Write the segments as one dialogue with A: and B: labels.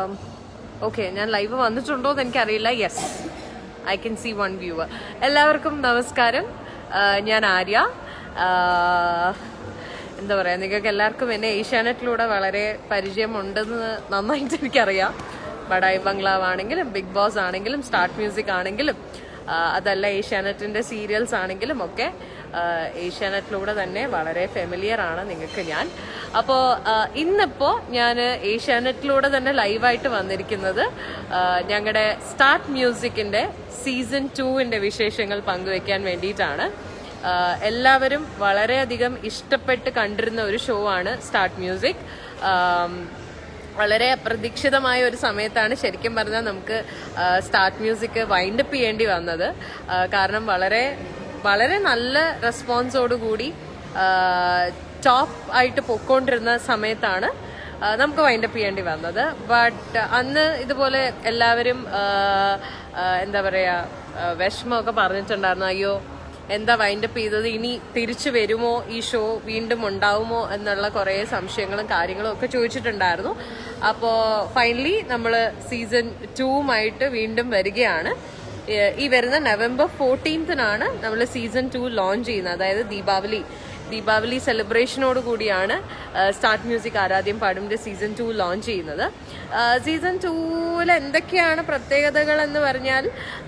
A: Okay ഞാൻ live വന്നിട്ടുണ്ടോ എന്ന് എനിക്കറിയില്ല yes I can see one viewer എല്ലാവർക്കും നമസ്കാരം ആ, ഞാൻ ആര്യ ആ, എന്താ പറയാ നിങ്ങൾക്ക് എല്ലാവർക്കും എന്നെ ഏഷ്യാനെറ്റിലൂടെ വളരെ പരിചയമുണ്ടെന്ന് നന്നായിട്ട് എനിക്കറിയാം ബഡായി ബംഗ്ലാവ് ആണെങ്കിലും ബിഗ് ബോസ് ആണെങ്കിലും സ്റ്റാർട്ട് മ്യൂസിക് ആണെങ്കിലും ആ, അതല്ല ഏഷ്യാനെറ്റിന്റെ സീരിയൽസ് ആണെങ്കിലും ഒക്കെ ആ, ഏഷ്യാനെറ്റിലൂടെ തന്നെ വളരെ ഫെമിലിയർ ആണ് നിങ്ങൾക്ക് ഞാൻ അപ്പോൾ ഇന്നിപ്പോൾ ഞാൻ ഏഷ്യാനെറ്റിലൂടെ തന്നെ ലൈവായിട്ട് വന്നിരിക്കുന്നത് ഞങ്ങളുടെ സ്റ്റാർട്ട് മ്യൂസിക്കിന്റെ സീസൺ ടുവിന്റെ വിശേഷങ്ങൾ പങ്കുവെക്കാൻ വേണ്ടിയിട്ടാണ് ആ, എല്ലാവരും വളരെയധികം ഇഷ്ടപ്പെട്ട് കണ്ടിരുന്ന ഒരു ഷോ ആണ് സ്റ്റാർട്ട് മ്യൂസിക് ആം, വളരെ അപ്രതീക്ഷിതമായ ഒരു സമയത്താണ് ശരിക്കും പറഞ്ഞാൽ നമുക്ക് ആ, സ്റ്റാർട്ട് മ്യൂസിക് വൈൻഡപ്പ് ചെയ്യേണ്ടി വന്നത് ആ, കാരണം വളരെ വളരെ നല്ല റെസ്പോൺസോടുകൂടി ടോപ്പ് ആയിട്ട് പൊക്കോണ്ടിരുന്ന സമയത്താണ് ആ, നമുക്ക് വൈൻഡപ്പ് ചെയ്യേണ്ടി വന്നത് ബട്ട് അന്ന് ഇതുപോലെ എല്ലാവരും ആ, ആ, എന്താ പറയാ ആ, വിഷമമൊക്കെ പറഞ്ഞിട്ടുണ്ടായിരുന്നു അയ്യോ എന്താ വൈൻഡപ്പ് ചെയ്തത് ഇനി തിരിച്ചു വരുമോ ഈ ഷോ വീണ്ടും ഉണ്ടാവുമോ എന്നുള്ള കുറേ സംശയങ്ങളും കാര്യങ്ങളും ഒക്കെ ചോദിച്ചിട്ടുണ്ടായിരുന്നു അപ്പോൾ ഫൈനലി നമ്മൾ സീസൺ ടൂവുമായിട്ട് വീണ്ടും വരികയാണ് ഏഹ് ഈ വരുന്ന നവംബർ ഫോർട്ടീൻത്തിനാണ് നമ്മൾ സീസൺ ടു ലോഞ്ച് ചെയ്യുന്നത് അതായത് ദീപാവലി ദീപാവലി സെലിബ്രേഷനോട് കൂടിയാണ് സ്റ്റാർട്ട് മ്യൂസിക് ആരാധ്യം പാടുമിന്റെ സീസൺ ടു ലോഞ്ച് ചെയ്യുന്നത് സീസൺ ടൂവിൽ എന്തൊക്കെയാണ് പ്രത്യേകതകൾ എന്ന് പറഞ്ഞാൽ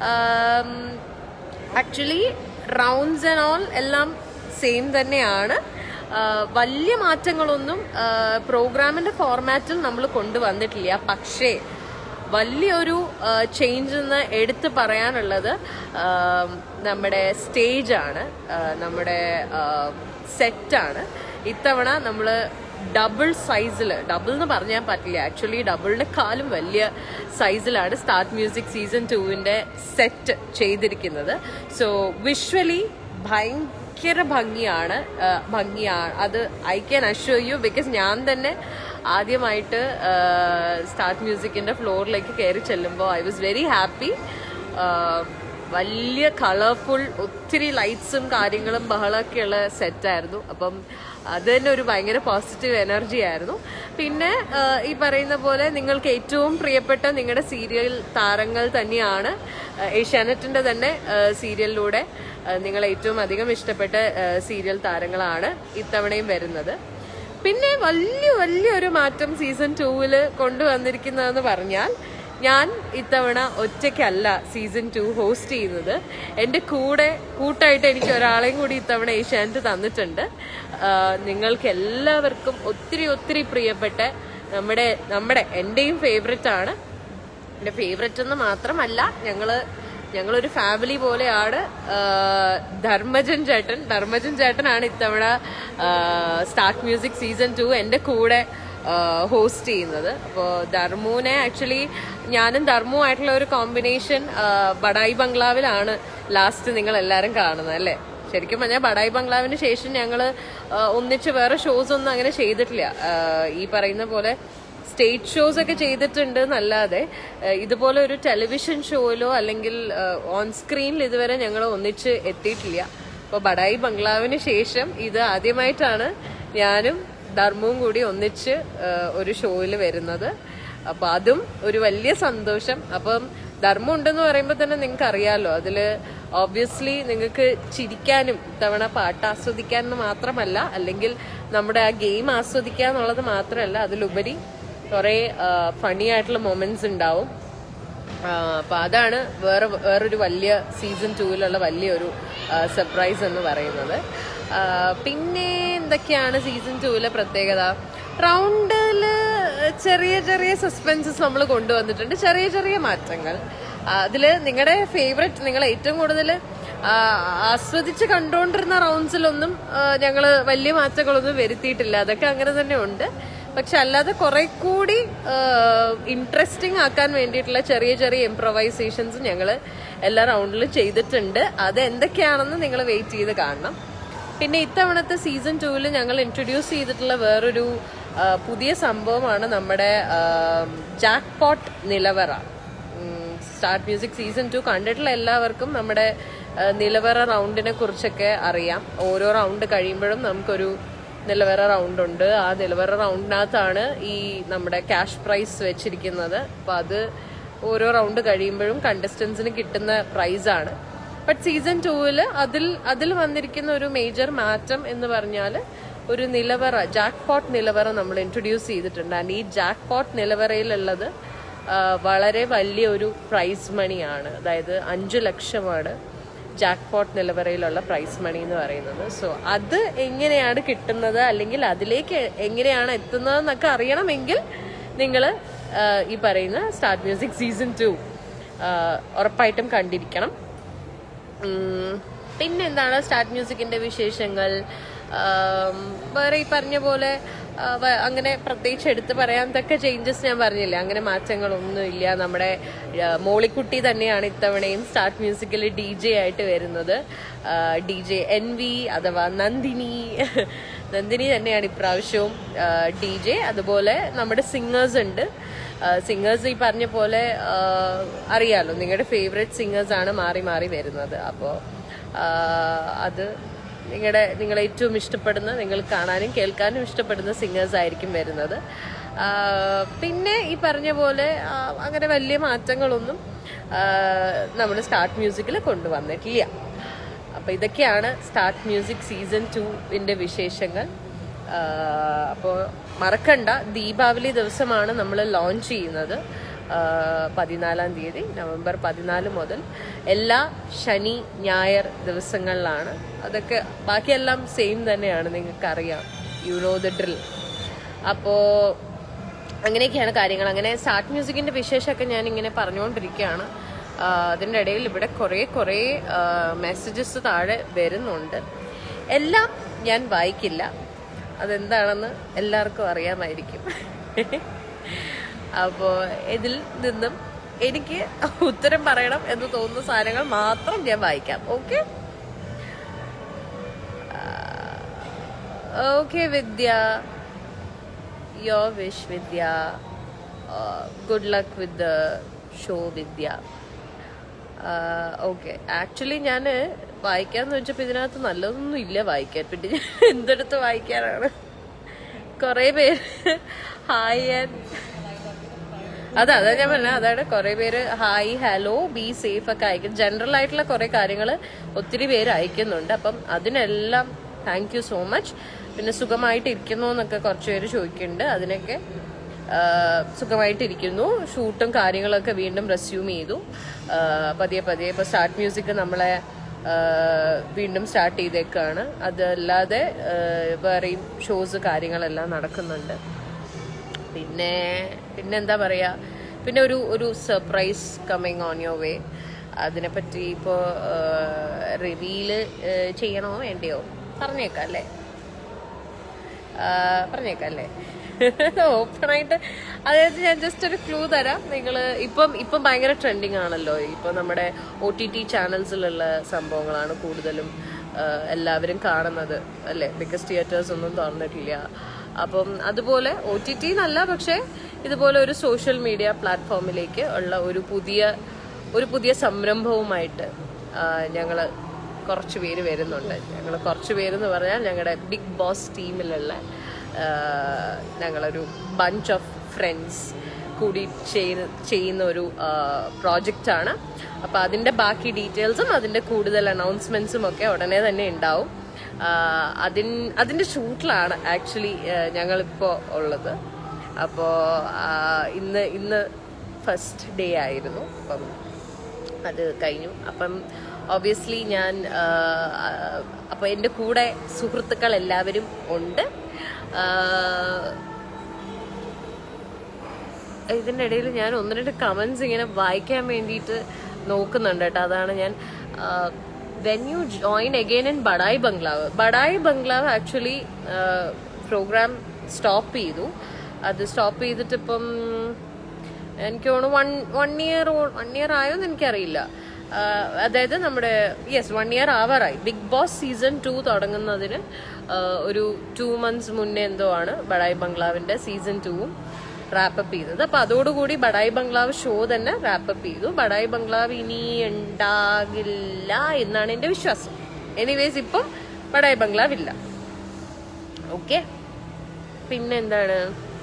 A: ആക്ച്വലി റൗണ്ട്സ് ആൻഡ് ഓൾ എല്ലാം സെയിം തന്നെയാണ് ആ, വലിയ മാറ്റങ്ങളൊന്നും പ്രോഗ്രാമിന്റെ ഫോർമാറ്റിൽ നമ്മൾ കൊണ്ടുവന്നിട്ടില്ല പക്ഷേ വലിയൊരു ചേഞ്ച് എന്ന് എടുത്തു പറയാനുള്ളത് ആ, നമ്മുടെ സ്റ്റേജാണ് നമ്മുടെ സെറ്റാണ് ഇത്തവണ നമ്മൾ ഡബിൾ സൈസിൽ ഡബിൾ എന്ന് പറഞ്ഞാൽ പറ്റില്ല ആക്ച്വലി ഡബിളിനെക്കാളും വലിയ സൈസിലാണ് സ്റ്റാർട്ട് മ്യൂസിക് സീസൺ ടുവിന്റെ സെറ്റ് ചെയ്തിരിക്കുന്നത് സോ വിഷ്വലി ഭയങ്കര ഭംഗിയാണ് ആ, ഭംഗിയാണ് അത് I can assure you because ഞാൻ തന്നെ ആദ്യമായിട്ട് സ്റ്റാർട്ട് മ്യൂസിക്കിന്റെ ഫ്ലോറിലേക്ക് കയറി ചെല്ലുമ്പോൾ ഐ വാസ് വെരി ഹാപ്പി വലിയ കളർഫുൾ ഒത്തിരി ലൈറ്റ്സും കാര്യങ്ങളും ബഹളമൊക്കെയുള്ള സെറ്റായിരുന്നു അപ്പം അത് തന്നെ ഒരു ഭയങ്കര പോസിറ്റീവ് എനർജി ആയിരുന്നു പിന്നെ ആ, ഈ പറയുന്ന പോലെ നിങ്ങൾക്ക് ഏറ്റവും പ്രിയപ്പെട്ട നിങ്ങളുടെ സീരിയൽ താരങ്ങൾ തന്നെയാണ് ആ, ഏഷ്യാനെറ്റിന്റെ തന്നെ ആ, സീരിയലിലൂടെ ആ, നിങ്ങൾ ഏറ്റവും അധികം ഇഷ്ടപ്പെട്ട ആ, സീരിയൽ താരങ്ങളാണ് ഇത്തവണയും വരുന്നത് പിന്നെ വലിയ വലിയൊരു മാറ്റം സീസൺ ടൂവിൽ കൊണ്ടുവന്നിരിക്കുന്നതെന്ന് പറഞ്ഞാൽ ഞാൻ ഇത്തവണ ഒറ്റയ്ക്കല്ല സീസൺ ടു ഹോസ്റ്റ് ചെയ്യുന്നത് എൻ്റെ കൂടെ കൂട്ടായിട്ട് എനിക്ക് ഒരാളെയും കൂടി ഇത്തവണ ഏഷ്യാനെറ്റ് തന്നിട്ടുണ്ട് ആഹ് നിങ്ങൾക്ക് എല്ലാവർക്കും ഒത്തിരി ഒത്തിരി പ്രിയപ്പെട്ട നമ്മുടെ നമ്മുടെ എൻ്റെയും ഫേവററ്റ് ആണ് എൻ്റെ ഫേവററ്റ് എന്ന് മാത്രമല്ല ഞങ്ങള് ഞങ്ങളൊരു ഫാമിലി പോലെയാണ് ആ, ധർമ്മജൻ ചേട്ടൻ ധർമ്മജൻ ചേട്ടനാണ് ഇത്തവണ സ്റ്റാർട്ട് മ്യൂസിക് സീസൺ ടു എൻ്റെ കൂടെ ഹോസ്റ്റ് ചെയ്യുന്നത് അപ്പോൾ ധർമ്മുവിനെ ആക്ച്വലി ഞാനും ധർമ്മുമായിട്ടുള്ള ഒരു കോമ്പിനേഷൻ ബഡായി ബംഗ്ലാവിലാണ് ലാസ്റ്റ് നിങ്ങൾ എല്ലാവരും കാണുന്നത് അല്ലേ ശരിക്കും പറഞ്ഞാൽ ബഡായി ബംഗ്ലാവിന് ശേഷം ഞങ്ങൾ ഒന്നിച്ച് വേറെ ഷോസ് ഒന്നും അങ്ങനെ ചെയ്തിട്ടില്ല ആ, ഈ പറയുന്ന പോലെ സ്റ്റേജ് ഷോസ് ഒക്കെ ചെയ്തിട്ടുണ്ട് എന്നല്ലാതെ ഏഹ്, ഇതുപോലെ ഒരു ടെലിവിഷൻ ഷോയിലോ അല്ലെങ്കിൽ ഓൺ സ്ക്രീനിൽ ഇതുവരെ ഞങ്ങൾ ഒന്നിച്ച് എത്തിയിട്ടില്ല അപ്പോൾ ബഡായി ബംഗ്ലാവിന് ശേഷം ഇത് ആദ്യമായിട്ടാണ് ഞാനും ധർമ്മവും കൂടി ഒന്നിച്ച് ഏഹ്, ഒരു ഷോയിൽ വരുന്നത് അപ്പൊ അതും ഒരു വലിയ സന്തോഷം അപ്പം ധർമ്മം ഉണ്ടെന്ന് പറയുമ്പോൾ തന്നെ നിങ്ങൾക്ക് അറിയാലോ അതില് ഓബ്വിയസ്ലി നിങ്ങൾക്ക് ചിരിക്കാനും ഇത്തവണ പാട്ട് ആസ്വദിക്കാനും മാത്രമല്ല അല്ലെങ്കിൽ നമ്മുടെ ആ ഗെയിം ആസ്വദിക്കുക എന്നുള്ളത് മാത്രമല്ല അതിലുപരി കുറെ ഫണി ആയിട്ടുള്ള മൊമെന്റ്സ് ഉണ്ടാവും ആ, അപ്പൊ അതാണ് വേറെ വേറൊരു വലിയ സീസൺ ടൂവിലുള്ള വലിയൊരു സർപ്രൈസ് എന്ന് പറയുന്നത് ആ, പിന്നെ എന്തൊക്കെയാണ് സീസൺ ടൂവിലെ പ്രത്യേകത റൗണ്ടില് ചെറിയ ചെറിയ സസ്പെൻസസ് നമ്മൾ കൊണ്ടുവന്നിട്ടുണ്ട് ചെറിയ ചെറിയ മാറ്റങ്ങൾ ആ, അതില് നിങ്ങളുടെ ഫേവററ്റ് നിങ്ങൾ ഏറ്റവും കൂടുതൽ ആസ്വദിച്ച് കണ്ടുകൊണ്ടിരുന്ന റൗണ്ട്സിലൊന്നും ഞങ്ങൾ വലിയ മാറ്റങ്ങളൊന്നും വരുത്തിയിട്ടില്ല അതൊക്കെ അങ്ങനെ തന്നെ ഉണ്ട് പക്ഷെ അല്ലാതെ കുറെ കൂടി ഇൻട്രസ്റ്റിംഗ് ആക്കാൻ വേണ്ടിയിട്ടുള്ള ചെറിയ ചെറിയ ഇംപ്രവൈസേഷൻസ് ഞങ്ങൾ എല്ലാ റൗണ്ടിലും ചെയ്തിട്ടുണ്ട് അത് എന്തൊക്കെയാണെന്ന് നിങ്ങൾ വെയിറ്റ് ചെയ്ത് കാണണം പിന്നെ ഇത്തവണത്തെ സീസൺ ടൂവിൽ ഞങ്ങൾ ഇൻട്രൊഡ്യൂസ് ചെയ്തിട്ടുള്ള വേറൊരു ആ, പുതിയ സംഭവമാണ് നമ്മുടെ ജാക്ക് പോട്ട് നിലവറ സ്റ്റാർട്ട് മ്യൂസിക് സീസൺ ടു കണ്ടിട്ടുള്ള എല്ലാവർക്കും നമ്മുടെ ആ, നിലവറ റൗണ്ടിനെ കുറിച്ചൊക്കെ അറിയാം ഓരോ റൗണ്ട് കഴിയുമ്പോഴും നമുക്കൊരു നിലവറ റൗണ്ട് ഉണ്ട് ആ നിലവറ റൗണ്ടിനകത്താണ് ഈ നമ്മുടെ ക്യാഷ് പ്രൈസ് വെച്ചിരിക്കുന്നത് അപ്പൊ അത് ഓരോ റൗണ്ട് കഴിയുമ്പോഴും കണ്ടസ്റ്റൻസിന് കിട്ടുന്ന പ്രൈസാണ് ബട്ട് സീസൺ ടൂവില് അതിൽ അതിൽ വന്നിരിക്കുന്ന ഒരു മേജർ മാറ്റം എന്ന് പറഞ്ഞാൽ ഒരു നിലവറ ജാക്ക് പോട്ട് നിലവറ നമ്മൾ ഇൻട്രൊഡ്യൂസ് ചെയ്തിട്ടുണ്ട് ആൻഡ് ഈ ജാക്ക് പോട്ട് നിലവറയിലുള്ളത് ആ, വളരെ വലിയൊരു പ്രൈസ് മണിയാണ് അതായത് അഞ്ചു ലക്ഷമാണ് ജാക്ക് പോട്ട് നിലവറയിലുള്ള പ്രൈസ് മണി എന്ന് പറയുന്നത് സോ അത് എങ്ങനെയാണ് കിട്ടുന്നത് അല്ലെങ്കിൽ അതിലേക്ക് എങ്ങനെയാണ് എത്തുന്നതെന്നൊക്കെ അറിയണമെങ്കിൽ നിങ്ങൾ ഈ പറയുന്ന സ്റ്റാർട്ട് മ്യൂസിക് സീസൺ ടു ഉറപ്പായിട്ടും കണ്ടിരിക്കണം ഉം, പിന്നെ എന്താണ് സ്റ്റാർട്ട് മ്യൂസിക്കിന്റെ വിശേഷങ്ങൾ ആം, വേറെ ഈ പറഞ്ഞ പോലെ ആ, വ- അങ്ങനെ പ്രത്യേകിച്ച് എടുത്ത് പറയാൻ തക്ക ചേഞ്ചസ് ഞാൻ പറഞ്ഞില്ല അങ്ങനെ മാറ്റങ്ങളൊന്നും ഇല്ല നമ്മുടെ ആ, മോളിക്കുട്ടി തന്നെയാണ് ഇത്തവണയും സ്റ്റാർട്ട് മ്യൂസിക്കിൽ ഡി ജെ ആയിട്ട് വരുന്നത് ഡി ജെ എൻ വി അഥവാ നന്ദിനി നന്ദിനി തന്നെയാണ് ഇപ്രാവശ്യവും ഡി ജെ അതുപോലെ നമ്മുടെ സിംഗേഴ്സ് ഉണ്ട് സിംഗേഴ്സ് ഈ പറഞ്ഞ പോലെ ആ, അറിയാലോ നിങ്ങളുടെ ഫേവറേറ്റ് സിംഗേഴ്സ് ആണ് മാറി മാറി വരുന്നത് അപ്പോൾ അത് നിങ്ങളുടെ നിങ്ങൾ ഏറ്റവും ഇഷ്ടപ്പെടുന്ന നിങ്ങൾ കാണാനും കേൾക്കാനും ഇഷ്ടപ്പെടുന്ന സിംഗേഴ്സ് ആയിരിക്കും വരുന്നത് ആ, പിന്നെ ഈ പറഞ്ഞ പോലെ ആ, അങ്ങനെ വലിയ മാറ്റങ്ങളൊന്നും നമ്മൾ സ്റ്റാർട്ട് മ്യൂസിക്കിൽ കൊണ്ടുവന്നിട്ടില്ല അപ്പൊ ഇതൊക്കെയാണ് സ്റ്റാർട്ട് മ്യൂസിക് സീസൺ ടുവിന്റെ വിശേഷങ്ങൾ അപ്പോൾ മറക്കണ്ട ദീപാവലി ദിവസമാണ് നമ്മൾ ലോഞ്ച് ചെയ്യുന്നത് ആ, പതിനാലാം തീയതി നവംബർ പതിനാല് മുതൽ എല്ലാ ശനി ഞായർ ദിവസങ്ങളിലാണ് അതൊക്കെ ബാക്കിയെല്ലാം സെയിം തന്നെയാണ് നിങ്ങൾക്ക് അറിയാം യു നോ ദ ഡ്രിൽ അപ്പോൾ അങ്ങനെയൊക്കെയാണ് കാര്യങ്ങൾ അങ്ങനെ സ്റ്റാർട്ട് മ്യൂസിക്കിന്റെ വിശേഷമൊക്കെ ഞാൻ ഇങ്ങനെ പറഞ്ഞുകൊണ്ടിരിക്കുകയാണ് ആ, അതിൻ്റെ ഇടയിൽ ഇവിടെ കുറേ കുറേ മെസ്സേജസ് താഴെ വരുന്നുണ്ട് എല്ലാം ഞാൻ വായിക്കില്ല അതെന്താണെന്ന് എല്ലാവർക്കും അറിയാമായിരിക്കും അപ്പോൾ ഇതിൽ നിന്നും എനിക്ക് ഉത്തരം പറയണം എന്ന് തോന്നുന്ന സാധനങ്ങൾ മാത്രം ഞാൻ വായിക്കാം okay okay Vidya your wish Vidya good luck with the show Vidya okay actually ഞാൻ വായിക്കാന്ന് വെച്ചപ്പോൾ ഇതിനകത്ത് നല്ലതൊന്നും ഇല്ല വായിക്കാൻ പിന്നെ ഞാൻ എന്തെടുത്ത് വായിക്കാനാണ് കുറേ പേര് ഹായ് ആൻഡ് അതാ അതാ ഞാൻ പറഞ്ഞ അതാണ് കുറെ പേര് ഹായ് ഹലോ ബി സേഫ് ഒക്കെ അയക്കും ജനറൽ ആയിട്ടുള്ള കുറെ കാര്യങ്ങൾ ഒത്തിരി പേര് അയക്കുന്നുണ്ട് അപ്പം അതിനെല്ലാം താങ്ക് യു സോ മച്ച് പിന്നെ സുഖമായിട്ട് ഇരിക്കുന്നു എന്നൊക്കെ കുറച്ച് പേര് ചോദിക്കുന്നുണ്ട് അതിനൊക്കെ ആ, സുഖമായിട്ടിരിക്കുന്നു ഷൂട്ടും കാര്യങ്ങളൊക്കെ വീണ്ടും റെസ്യൂം ചെയ്തു ആ, പതിയെ പതിയെ ഇപ്പൊ സ്റ്റാർട്ട് മ്യൂസിക് നമ്മളെ ആ, വീണ്ടും സ്റ്റാർട്ട് ചെയ്തേക്കാണ് അതല്ലാതെ ആ, വേറെയും ഷോസ് കാര്യങ്ങളെല്ലാം നടക്കുന്നുണ്ട് പിന്നെ പിന്നെ എന്താ പറയാ പിന്നെ ഒരു ഒരു surprise coming on your way അതിനെപ്പറ്റി ഇപ്പോൾ റിവീല് ചെയ്യണോ വേണ്ടയോ പറഞ്ഞേക്കാം അല്ലേ ആ, പറഞ്ഞേക്കാം അല്ലേ ഓപ്പൺ ആയിട്ട് അതായത് ഞാൻ ജസ്റ്റ് ഒരു ക്ലൂ തരാം നിങ്ങൾ ഇപ്പം ഇപ്പം ഭയങ്കര ട്രെൻഡിങ് ആണല്ലോ ഇപ്പൊ നമ്മുടെ ഒ ടി ടി ചാനൽസിലുള്ള സംഭവങ്ങളാണ് കൂടുതലും ആ, എല്ലാവരും കാണുന്നത് അല്ലേ ബിക്കസ് തിയേറ്റേഴ്സ് ഒന്നും തുറന്നിട്ടില്ല അപ്പം അതുപോലെ ഒ ടി ടി എന്നല്ല പക്ഷേ ഇതുപോലെ ഒരു സോഷ്യൽ മീഡിയ പ്ലാറ്റ്ഫോമിലേക്ക് ഉള്ള ഒരു പുതിയ ഒരു പുതിയ സംരംഭവുമായിട്ട് ഞങ്ങൾ കുറച്ച് പേര് വരുന്നുണ്ട് ഞങ്ങൾ കുറച്ച് പേരെന്ന് പറഞ്ഞാൽ ഞങ്ങളുടെ ബിഗ് ബോസ് ടീമിലുള്ള ആ, ഞങ്ങളൊരു ബഞ്ച് ഓഫ് ഫ്രണ്ട്സ് കൂടി ചെയ്യുന്ന ചെയ്യുന്ന ഒരു പ്രോജക്റ്റാണ് അപ്പോൾ അതിൻ്റെ ബാക്കി ഡീറ്റെയിൽസും അതിൻ്റെ കൂടുതൽ അനൗൺസ്മെൻറ്റ്സും ഒക്കെ ഉടനെ തന്നെ ഉണ്ടാവും ആ, അതിൻ അതിൻ്റെ ഷൂട്ടിലാണ് ആക്ച്വലി ഞങ്ങളിപ്പോൾ ഉള്ളത് അപ്പോൾ ഇന്ന് ഇന്ന് ഫസ്റ്റ് ഡേ ആയിരുന്നു അപ്പം അത് കഴിഞ്ഞു അപ്പം ഒബ്വിയസ്ലി ഞാൻ അപ്പോൾ എൻ്റെ കൂടെ സുഹൃത്തുക്കൾ എല്ലാവരും ഉണ്ട് ആ, ഇതിൻ്റെ ഇടയിൽ ഞാൻ ഒന്ന് രണ്ട് കമൻസ് ഇങ്ങനെ വായിക്കാൻ വേണ്ടിയിട്ട് നോക്കുന്നുണ്ട് കേട്ടോ അതാണ് ഞാൻ when you join again in Badai Bungalow Badai Bungalow actually program stop ചെയ്തു അത് സ്റ്റോപ്പ് ചെയ്തിട്ട് ഇപ്പം എനിക്ക് തോന്നുന്നു one one year one year ആയോന്ന് എനിക്കറിയില്ല ആഹ് അതായത് നമ്മുടെ യെസ് വൺ ഇയർ ആവാറായി ബിഗ് ബോസ് സീസൺ ടു തുടങ്ങുന്നതിന് ആഹ് ഒരു ടു മന്ത്സ് മുന്നേ എന്തോ ആണ് ബഡായി ബംഗ്ലാവിന്റെ സീസൺ ടൂവും റാപ്പപ്പ് ചെയ്തത് അപ്പൊ അതോടുകൂടി ബഡായി ബംഗ്ലാവ് ഷോ തന്നെ റാപ്പപ്പ് ചെയ്തു ബഡായി ബംഗ്ലാവ് ഇനി ഉണ്ടാകില്ല എന്നാണ് എന്റെ വിശ്വാസം എനിവേസ് ഇപ്പം ബഡായി ബംഗ്ലാവ് ഇല്ല ഓക്കെ പിന്നെ എന്താണ്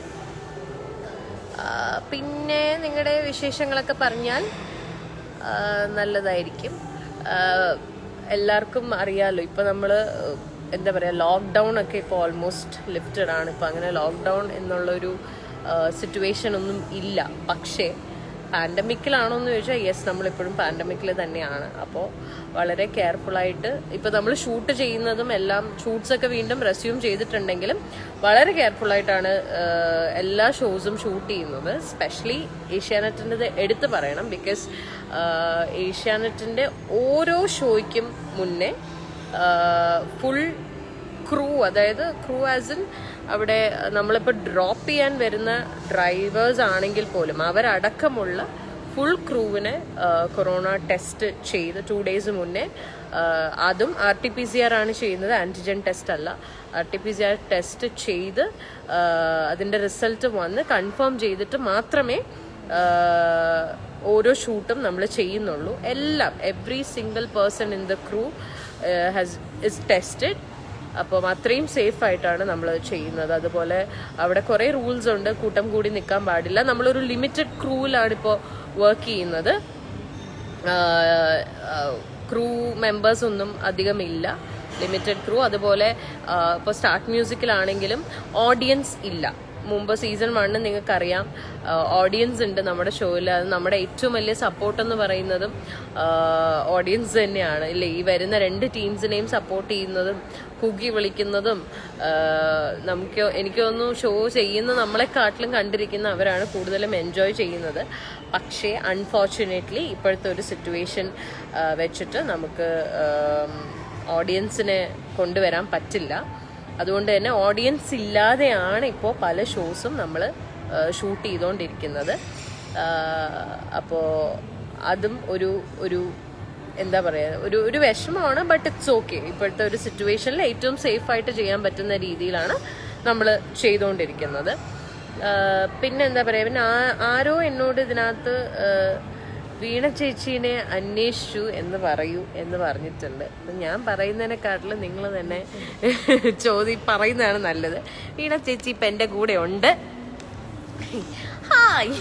A: ആ, പിന്നെ നിങ്ങളുടെ വിശേഷങ്ങളൊക്കെ പറഞ്ഞാൽ ആ, നല്ലതായിരിക്കും ആ, എല്ലാവർക്കും അറിയാലോ ഇപ്പൊ നമ്മള് എന്താ പറയാ ലോക്ക്ഡൗൺ ഒക്കെ ഇപ്പോൾ ഓൾമോസ്റ്റ് ലിഫ്റ്റഡ് ആണ് ഇപ്പൊ അങ്ങനെ ലോക്ക്ഡൗൺ എന്നുള്ളൊരു സിറ്റുവേഷൻ ഒന്നും ഇല്ല പക്ഷേ പാൻഡമിക്കിലാണോ എന്ന് ചോദിച്ചാൽ യെസ് നമ്മളിപ്പോഴും പാൻഡമിക്കിൽ തന്നെയാണ് അപ്പോൾ വളരെ കെയർഫുൾ ആയിട്ട് ഇപ്പോൾ നമ്മൾ ഷൂട്ട് ചെയ്യുന്നതും എല്ലാം ഷൂട്ട്സ് ഒക്കെ വീണ്ടും റെസ്യൂം ചെയ്തിട്ടുണ്ടെങ്കിലും വളരെ കെയർഫുൾ ആയിട്ടാണ് ആഹ്, എല്ലാ ഷോസും ഷൂട്ട് ചെയ്യുന്നത് സ്പെഷ്യലി ഏഷ്യാനെറ്റിൻ്റെ എടുത്ത് പറയണം ബിക്കോസ് ഏഷ്യാനെറ്റിൻ്റെ ഓരോ ഷോയ്ക്കും മുന്നേ ഫുൾ ക്രൂ അതായത് ക്രൂ ആസ് ഇൻ അവിടെ നമ്മളിപ്പോൾ ഡ്രോപ്പ് ചെയ്യാൻ വരുന്ന ഡ്രൈവേഴ്സ് ആണെങ്കിൽ പോലും അവരടക്കമുള്ള ഫുൾ ക്രൂവിനെ കൊറോണ ടെസ്റ്റ് ചെയ്ത് ടു ഡേയ്സ് മുന്നേ ആ, അതും R T P C R ആണ് ചെയ്യുന്നത് ആൻറ്റിജൻ ടെസ്റ്റ് അല്ല R T P C R test ചെയ്ത് ആ, അതിൻ്റെ റിസൾട്ട് വന്ന് കൺഫേം ചെയ്തിട്ട് മാത്രമേ ആ, ഓരോ ഷൂട്ടും നമ്മൾ ചെയ്യുന്നുള്ളൂ എല്ലാം every single person in the crew has is tested അപ്പം അത്രയും സേഫ് ആയിട്ടാണ് നമ്മൾ ചെയ്യുന്നത് അതുപോലെ അവിടെ കുറേ റൂൾസ് ഉണ്ട് കൂട്ടം കൂടി നിൽക്കാൻ പാടില്ല നമ്മളൊരു ലിമിറ്റഡ് ക്രൂവിലാണ് ഇപ്പോൾ വർക്ക് ചെയ്യുന്നത് ക്രൂ മെമ്പേഴ്സ് ഒന്നും അധികമില്ല ലിമിറ്റഡ് ക്രൂ അതുപോലെ ഇപ്പോൾ സ്റ്റാർട്ട് മ്യൂസിക്കിലാണെങ്കിലും ഓഡിയൻസ് ഇല്ല മുമ്പ് സീസൺ വണ്ണ് നിങ്ങൾക്കറിയാം ഓഡിയൻസ് ഉണ്ട് നമ്മുടെ ഷോയിൽ അത് നമ്മുടെ ഏറ്റവും വലിയ സപ്പോർട്ട് എന്ന് പറയുന്നതും ഓഡിയൻസ് തന്നെയാണ് ഇല്ലേ ഈ വരുന്ന രണ്ട് ടീംസിനെയും സപ്പോർട്ട് ചെയ്യുന്നതും കുകി വിളിക്കുന്നതും ആ, നമുക്ക് എനിക്ക് തോന്നുന്നു ഷോ ചെയ്യുന്ന നമ്മളെക്കാട്ടിലും കണ്ടിരിക്കുന്ന അവരാണ് കൂടുതലും എൻജോയ് ചെയ്യുന്നത് പക്ഷേ അൺഫോർച്ചുനേറ്റ്ലി ഇപ്പോഴത്തെ ഒരു സിറ്റുവേഷൻ വെച്ചിട്ട് നമുക്ക് ഓഡിയൻസിനെ കൊണ്ടുവരാൻ പറ്റില്ല അതുകൊണ്ട് തന്നെ ഓഡിയൻസ് ഇല്ലാതെയാണ് ഇപ്പോൾ പല ഷോസും നമ്മൾ ഷൂട്ട് ചെയ്തുകൊണ്ടിരിക്കുന്നത് അപ്പോൾ അതും ഒരു ഒരു എന്താ പറയുക ഒരു ഒരു വിഷമമാണ് ബട്ട് ഇറ്റ്സ് ഓക്കെ ഇപ്പോഴത്തെ ഒരു സിറ്റുവേഷനിൽ ഏറ്റവും സേഫ് ആയിട്ട് ചെയ്യാൻ പറ്റുന്ന രീതിയിലാണ് നമ്മൾ ചെയ്തുകൊണ്ടിരിക്കുന്നത് ആഹ് പിന്നെ എന്താ പറയുക പിന്നെ ആ- ആരോ എന്നോട് ഇതിനകത്ത് ആഹ് വീണ ചേച്ചീനെ അന്വേഷിച്ചു എന്ന് പറയൂ എന്ന് പറഞ്ഞിട്ടുണ്ട് അപ്പൊ ഞാൻ പറയുന്നതിനെക്കാട്ടിലും നിങ്ങൾ തന്നെ ചോദി പറയുന്നതാണ് നല്ലത് വീണ ചേച്ചി ഇപ്പൊ എന്റെ കൂടെ ഉണ്ട് ഹായ്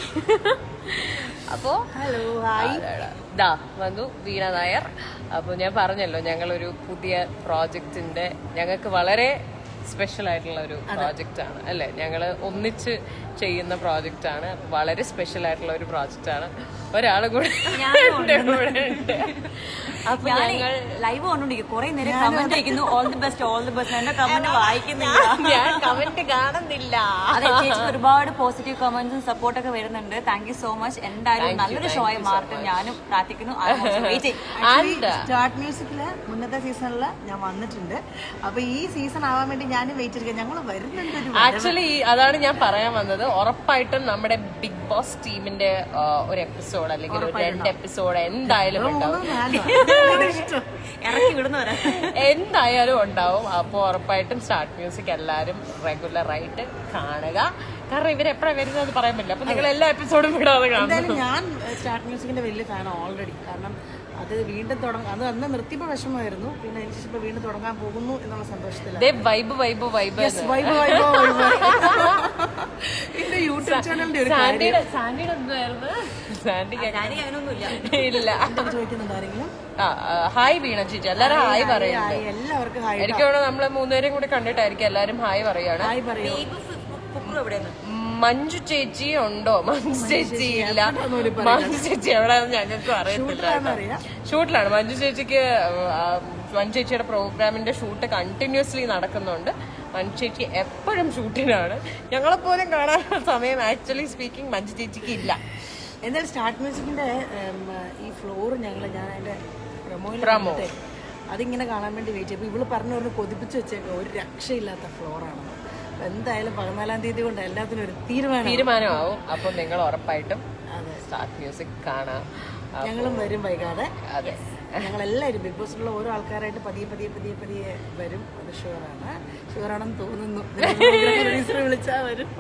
A: അപ്പോ
B: ഹലോ ഹായ്
A: ദാ വന്നു വീണ നായർ അപ്പോൾ ഞാൻ പറഞ്ഞല്ലോ ഞങ്ങളൊരു പുതിയ പ്രോജക്റ്റിന്റെ ഞങ്ങൾക്ക് വളരെ സ്പെഷ്യൽ ആയിട്ടുള്ള ഒരു പ്രോജക്റ്റ് ആണ് അല്ലെ ഞങ്ങൾ ഒന്നിച്ച് ചെയ്യുന്ന പ്രോജക്റ്റ് ആണ് വളരെ സ്പെഷ്യൽ ആയിട്ടുള്ള ഒരു പ്രോജക്റ്റ് ആണ് ഒരാള് കൂടെ എൻ്റെ കൂടെ ഉണ്ട് അപ്പൊ
B: ഞാൻ
A: ഞങ്ങൾ
B: ലൈവ് കണ്ടോണ്ടിരിക്കും കുറെ നേരം കമന്റ് അയക്കുന്നു all the best all the best എന്റെ കമന്റ് വായിക്കുന്നില്ല
A: ഞാൻ കമന്റ് കാണുന്നില്ല
B: അതെ ചേച്ചി ഒരുപാട് പോസിറ്റീവ് കമന്റ്സും സപ്പോർട്ടൊക്കെ വരുന്നുണ്ട് താങ്ക് യു സോ മച്ച് എന്തായാലും നല്ലൊരു ഷോ ആയി മാറട്ടെ ഞാനും പ്രാർത്ഥിക്കുന്നു വെയിറ്റ്
A: ആൻഡ്
C: സ്റ്റാർട്ട് മ്യൂസിക്കില് മുന്നത്തെ സീസണില് ഞാൻ വന്നിട്ടുണ്ട് അപ്പൊ ഈ സീസൺ ആവാൻ വേണ്ടി ഞാൻ വെയിറ്റ് ചെയ്തിരിക്കുക ഞങ്ങൾ വരുന്നുണ്ട് ഒരു
A: ആക്ച്വലി അതാണ് ഞാൻ പറയാൻ വന്നത് ഉറപ്പായിട്ടും നമ്മുടെ ബിഗ് ബോസ് ടീമിന്റെ ആ, ഒരു എപ്പിസോഡ് അല്ലെങ്കിൽ ഒരു രണ്ട് എപ്പിസോഡ് എന്തായാലും ഉണ്ടാവും
C: ഇഷ്ടം
B: ഇറക്കി വിടുന്നവരെ
A: എന്തായാലും ഉണ്ടാവും അപ്പോൾ ഉറപ്പായിട്ടും സ്റ്റാർട്ട് മ്യൂസിക് എല്ലാവരും റെഗുലർ ആയിട്ട് കാണുക കാരണം ഇവരെപ്പോഴാണ് വരുന്നത് പറയാൻ പറ്റില്ല അപ്പൊ നിങ്ങൾ എല്ലാ എപ്പിസോഡും വിടാതെ കാണും
C: എന്തായാലും ഞാൻ സ്റ്റാർട്ട് മ്യൂസിക്കിന്റെ വലിയ ഫാൻ ഓൾറെഡി കാരണം അത് വീണ്ടും തുടങ്ങാം അത് അന്ന് നിർത്തിയപ്പോൾ വിഷമമായിരുന്നു പിന്നെ അതിന് ശേഷം ഇപ്പൊ വീണ്ടും തുടങ്ങാൻ പോകുന്നു എന്നുള്ള സന്തോഷത്തിലാണ്
A: ദേ vibe vibe vibe
C: vibe vibe vibe എന്റെ യൂട്യൂബ് ചാനലിന്റെ ഒരു
A: സാൻഡിയുടെ സാൻഡിയുടെ എന്തായിരുന്നു സാൻഡിക്ക്
B: ഞാനീ അങ്ങനൊന്നുമില്ല
A: ഇല്ല
C: കാര്യം ചോദിക്കുന്നുണ്ട് ആരെങ്കിലും
A: ആ ആ, ഹായ് വീണ ചേച്ചി എല്ലാരും ഹായ് പറയുന്നുണ്ട്
C: ഹായ്, എല്ലാവർക്കും ഹായ്
A: എനിക്ക് തോന്നുന്നു നമ്മള് മൂന്നുപേരും കൂടി കണ്ടിട്ടായിരിക്കും എല്ലാരും ഹായ് പറയാണ്
C: ഹായ് പറയൂ
B: കുക്കു എവിടെയാണ്
A: മഞ്ജു ചേച്ചി ഉണ്ടോ മഞ്ജു ചേച്ചി ഇല്ല മഞ്ജു ചേച്ചി എവിടെയാണെന്ന് ഞങ്ങൾക്കും അറിയത്തില്ല
C: അറിയാം.
A: ഷൂട്ടിലാണ് മഞ്ജു ചേച്ചിക്ക് ആ, മഞ്ജു ചേച്ചിയുടെ പ്രോഗ്രാമിന്റെ ഷൂട്ട് കണ്ടിന്യൂസ്ലി നടക്കുന്നുണ്ട് മഞ്ജു ചേച്ചി എപ്പോഴും ഷൂട്ടിനാണ് ഞങ്ങളെ പോലും കാണാനുള്ള സമയം ആക്ച്വലി സ്പീക്കിംഗ് മഞ്ജു ചേച്ചിക്ക് ഇല്ല
C: എന്തായാലും സ്റ്റാർട്ട് മ്യൂസിക്കിന്റെ ഉം, ഈ ഫ്ലോർ ഞങ്ങൾ ഞാൻ അതിന്റെ പ്രൊമോയിൽ
A: Promo.
C: കണ്ടിട്ടേ അതിങ്ങനെ കാണാൻ വേണ്ടി വെയിറ്റ് ചെയ്യും ഇവള് പറഞ്ഞു പറഞ്ഞു കൊതിപ്പിച്ച് വെച്ചേക്ക ഒരു രക്ഷയില്ലാത്ത ഫ്ലോറാണ് അപ്പൊ എന്തായാലും പതിനാലാം തീയതി കൊണ്ട് എല്ലാത്തിനും ഒരു തീരുമാനം
A: തീരുമാനമാവും അപ്പൊ നിങ്ങൾ ഉറപ്പായിട്ടും
C: അതെ
A: സ്റ്റാർട്ട് മ്യൂസിക് കാണാം ആ,
C: ഞങ്ങളും വരും വൈകാതെ
A: അതെ
C: ഞങ്ങൾ എല്ലാവരും ബിഗ് ബോസിലുള്ള ഓരോ ആൾക്കാരായിട്ട് പതിയെ പതിയെ പതിയെ പതിയെ വരും അത് ഷുവറാണ് ഷുവറാണെന്ന് തോന്നുന്നു പ്രൊഡ്യൂസറെ വിളിച്ചാൽ വരും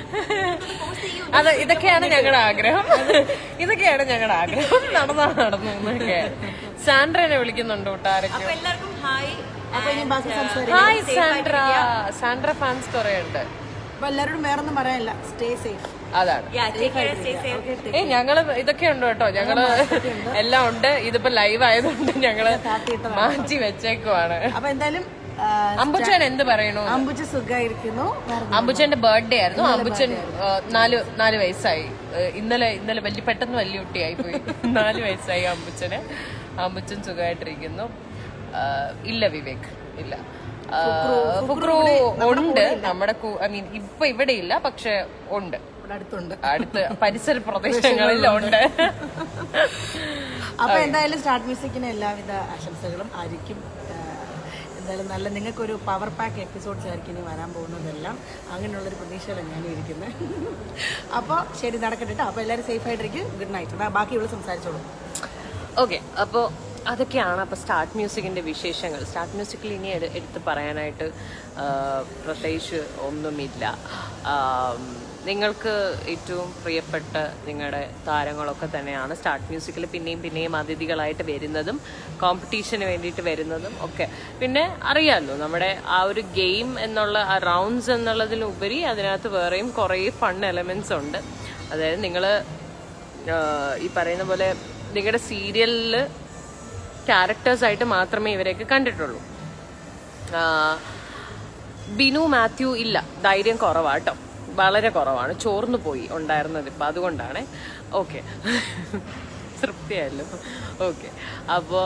A: അത് ഇതൊക്കെയാണ് ഞങ്ങളുടെ ആഗ്രഹം ഇതൊക്കെയാണ് ഞങ്ങളുടെ ആഗ്രഹം നടന്നാ നടന്നു എന്നൊക്കെ സാൻഡ്രനെ വിളിക്കുന്നുണ്ട് കൂട്ടാരൊക്കെ
B: അപ്പൊ എല്ലാവർക്കും ഹായ്
C: അപ്പൊ ഇനി ബാക്കി സംസാരിക്കാം
A: ഹായ് സാൻഡ്ര സാൻഡ്ര ഫാൻസ് കുറെ ഉണ്ട്
C: അപ്പൊ എല്ലാവരോടും വേറൊന്നും പറയാനില്ല സ്റ്റേ സേഫ്
A: അതാണ്
B: Yeah, take care, stay safe.
A: ഏ ഞങ്ങള് ഇതൊക്കെ ഉണ്ട് കേട്ടോ ഞങ്ങള് എല്ലാം ഉണ്ട് ഇതിപ്പോ ലൈവ് ആയതുകൊണ്ട് ഞങ്ങള് മാറ്റി വെച്ചേക്കുവാണ്
C: അപ്പൊ എന്തായാലും ആ,
A: അമ്പുച്ചൻ എന്ത് പറയണു
C: അമ്പുച്ച് സുഖമായിരിക്കുന്നു
A: അമ്പുച്ചന്റെ ബർത്ത്ഡേ ആയിരുന്നു അമ്പുച്ചൻ ആ, നാല് നാല് വയസ്സായി ഏ, ഇന്നലെ ഇന്നലെ വലിയ പെട്ടെന്ന് വലിയ കുട്ടിയായി പോയി നാല് വയസ്സായി അമ്പുച്ചന് അമ്പുച്ചൻ സുഖമായിട്ടിരിക്കുന്നു ആ, ഇല്ല വിവേക് ഇല്ല ആ, ഫുക്രു ഉണ്ട് നമ്മുടെ ഐ മീൻ ഇപ്പൊ ഇവിടെ ഇല്ല പക്ഷെ ഉണ്ട്
C: ഇവിടെ അടുത്തുണ്ട്
A: അടുത്ത് പരിസര പ്രദേശങ്ങളിലുണ്ട്
C: അപ്പൊ എന്തായാലും സ്റ്റാർട്ട് മ്യൂസിക്കിന് എല്ലാവിധ ആശംസകളും ആയിരിക്കും ആ, എന്തായാലും നല്ല നിങ്ങൾക്കൊരു പവർ പാക്ക് എപ്പിസോഡ്സ് ആയിരിക്കും ഇനി വരാൻ പോകുന്നതെല്ലാം അങ്ങനെയുള്ളൊരു പ്രതീക്ഷയിലാണ് ഞാനും ഇരിക്കുന്നത് അപ്പോൾ ശരി നടക്കട്ടെ കേട്ടോ അപ്പോൾ എല്ലാവരും സേഫ് ആയിട്ടിരിക്കും ഗുഡ് നൈറ്റ് ബാക്കിയുള്ള സംസാരിച്ചോളൂ
A: ഓക്കെ അപ്പോൾ അതൊക്കെയാണ് അപ്പോൾ സ്റ്റാർട്ട് മ്യൂസിക്കിൻ്റെ വിശേഷങ്ങൾ സ്റ്റാർട്ട് മ്യൂസിക്കിൽ ഇനി എടു- എടുത്ത് പറയാനായിട്ട് ആ, പ്രത്യേകിച്ച് ഒന്നുമില്ല ആം, നിങ്ങൾക്ക് ഏറ്റവും പ്രിയപ്പെട്ട നിങ്ങളുടെ താരങ്ങളൊക്കെ തന്നെയാണ് സ്റ്റാർട്ട് മ്യൂസിക്കിൽ പിന്നെയും പിന്നെയും അതിഥികളായിട്ട് വരുന്നതും കോമ്പറ്റീഷന് വേണ്ടിയിട്ട് വരുന്നതും ഒക്കെ പിന്നെ അറിയാമല്ലോ നമ്മുടെ ആ ഒരു ഗെയിം എന്നുള്ള ആ റൗണ്ട്സ് എന്നുള്ളതിലുപരി അതിനകത്ത് വേറെയും കുറേ ഫൺ എലമെൻറ്റ്സ് ഉണ്ട് അതായത് നിങ്ങൾ ഈ പറയുന്ന പോലെ നിങ്ങളുടെ സീരിയലിൽ ക്യാരക്ടേഴ്സായിട്ട് മാത്രമേ ഇവരെയൊക്കെ കണ്ടിട്ടുള്ളൂ ആ, ബിനു മാത്യു ഇല്ല ധൈര്യം കുറവാട്ടോ വളരെ കുറവാണ് ചോർന്നു പോയി ഉണ്ടായിരുന്നത് ഇപ്പം അതുകൊണ്ടാണ് ഓക്കെ തൃപ്തിയായല്ലോ ഓക്കെ അപ്പോൾ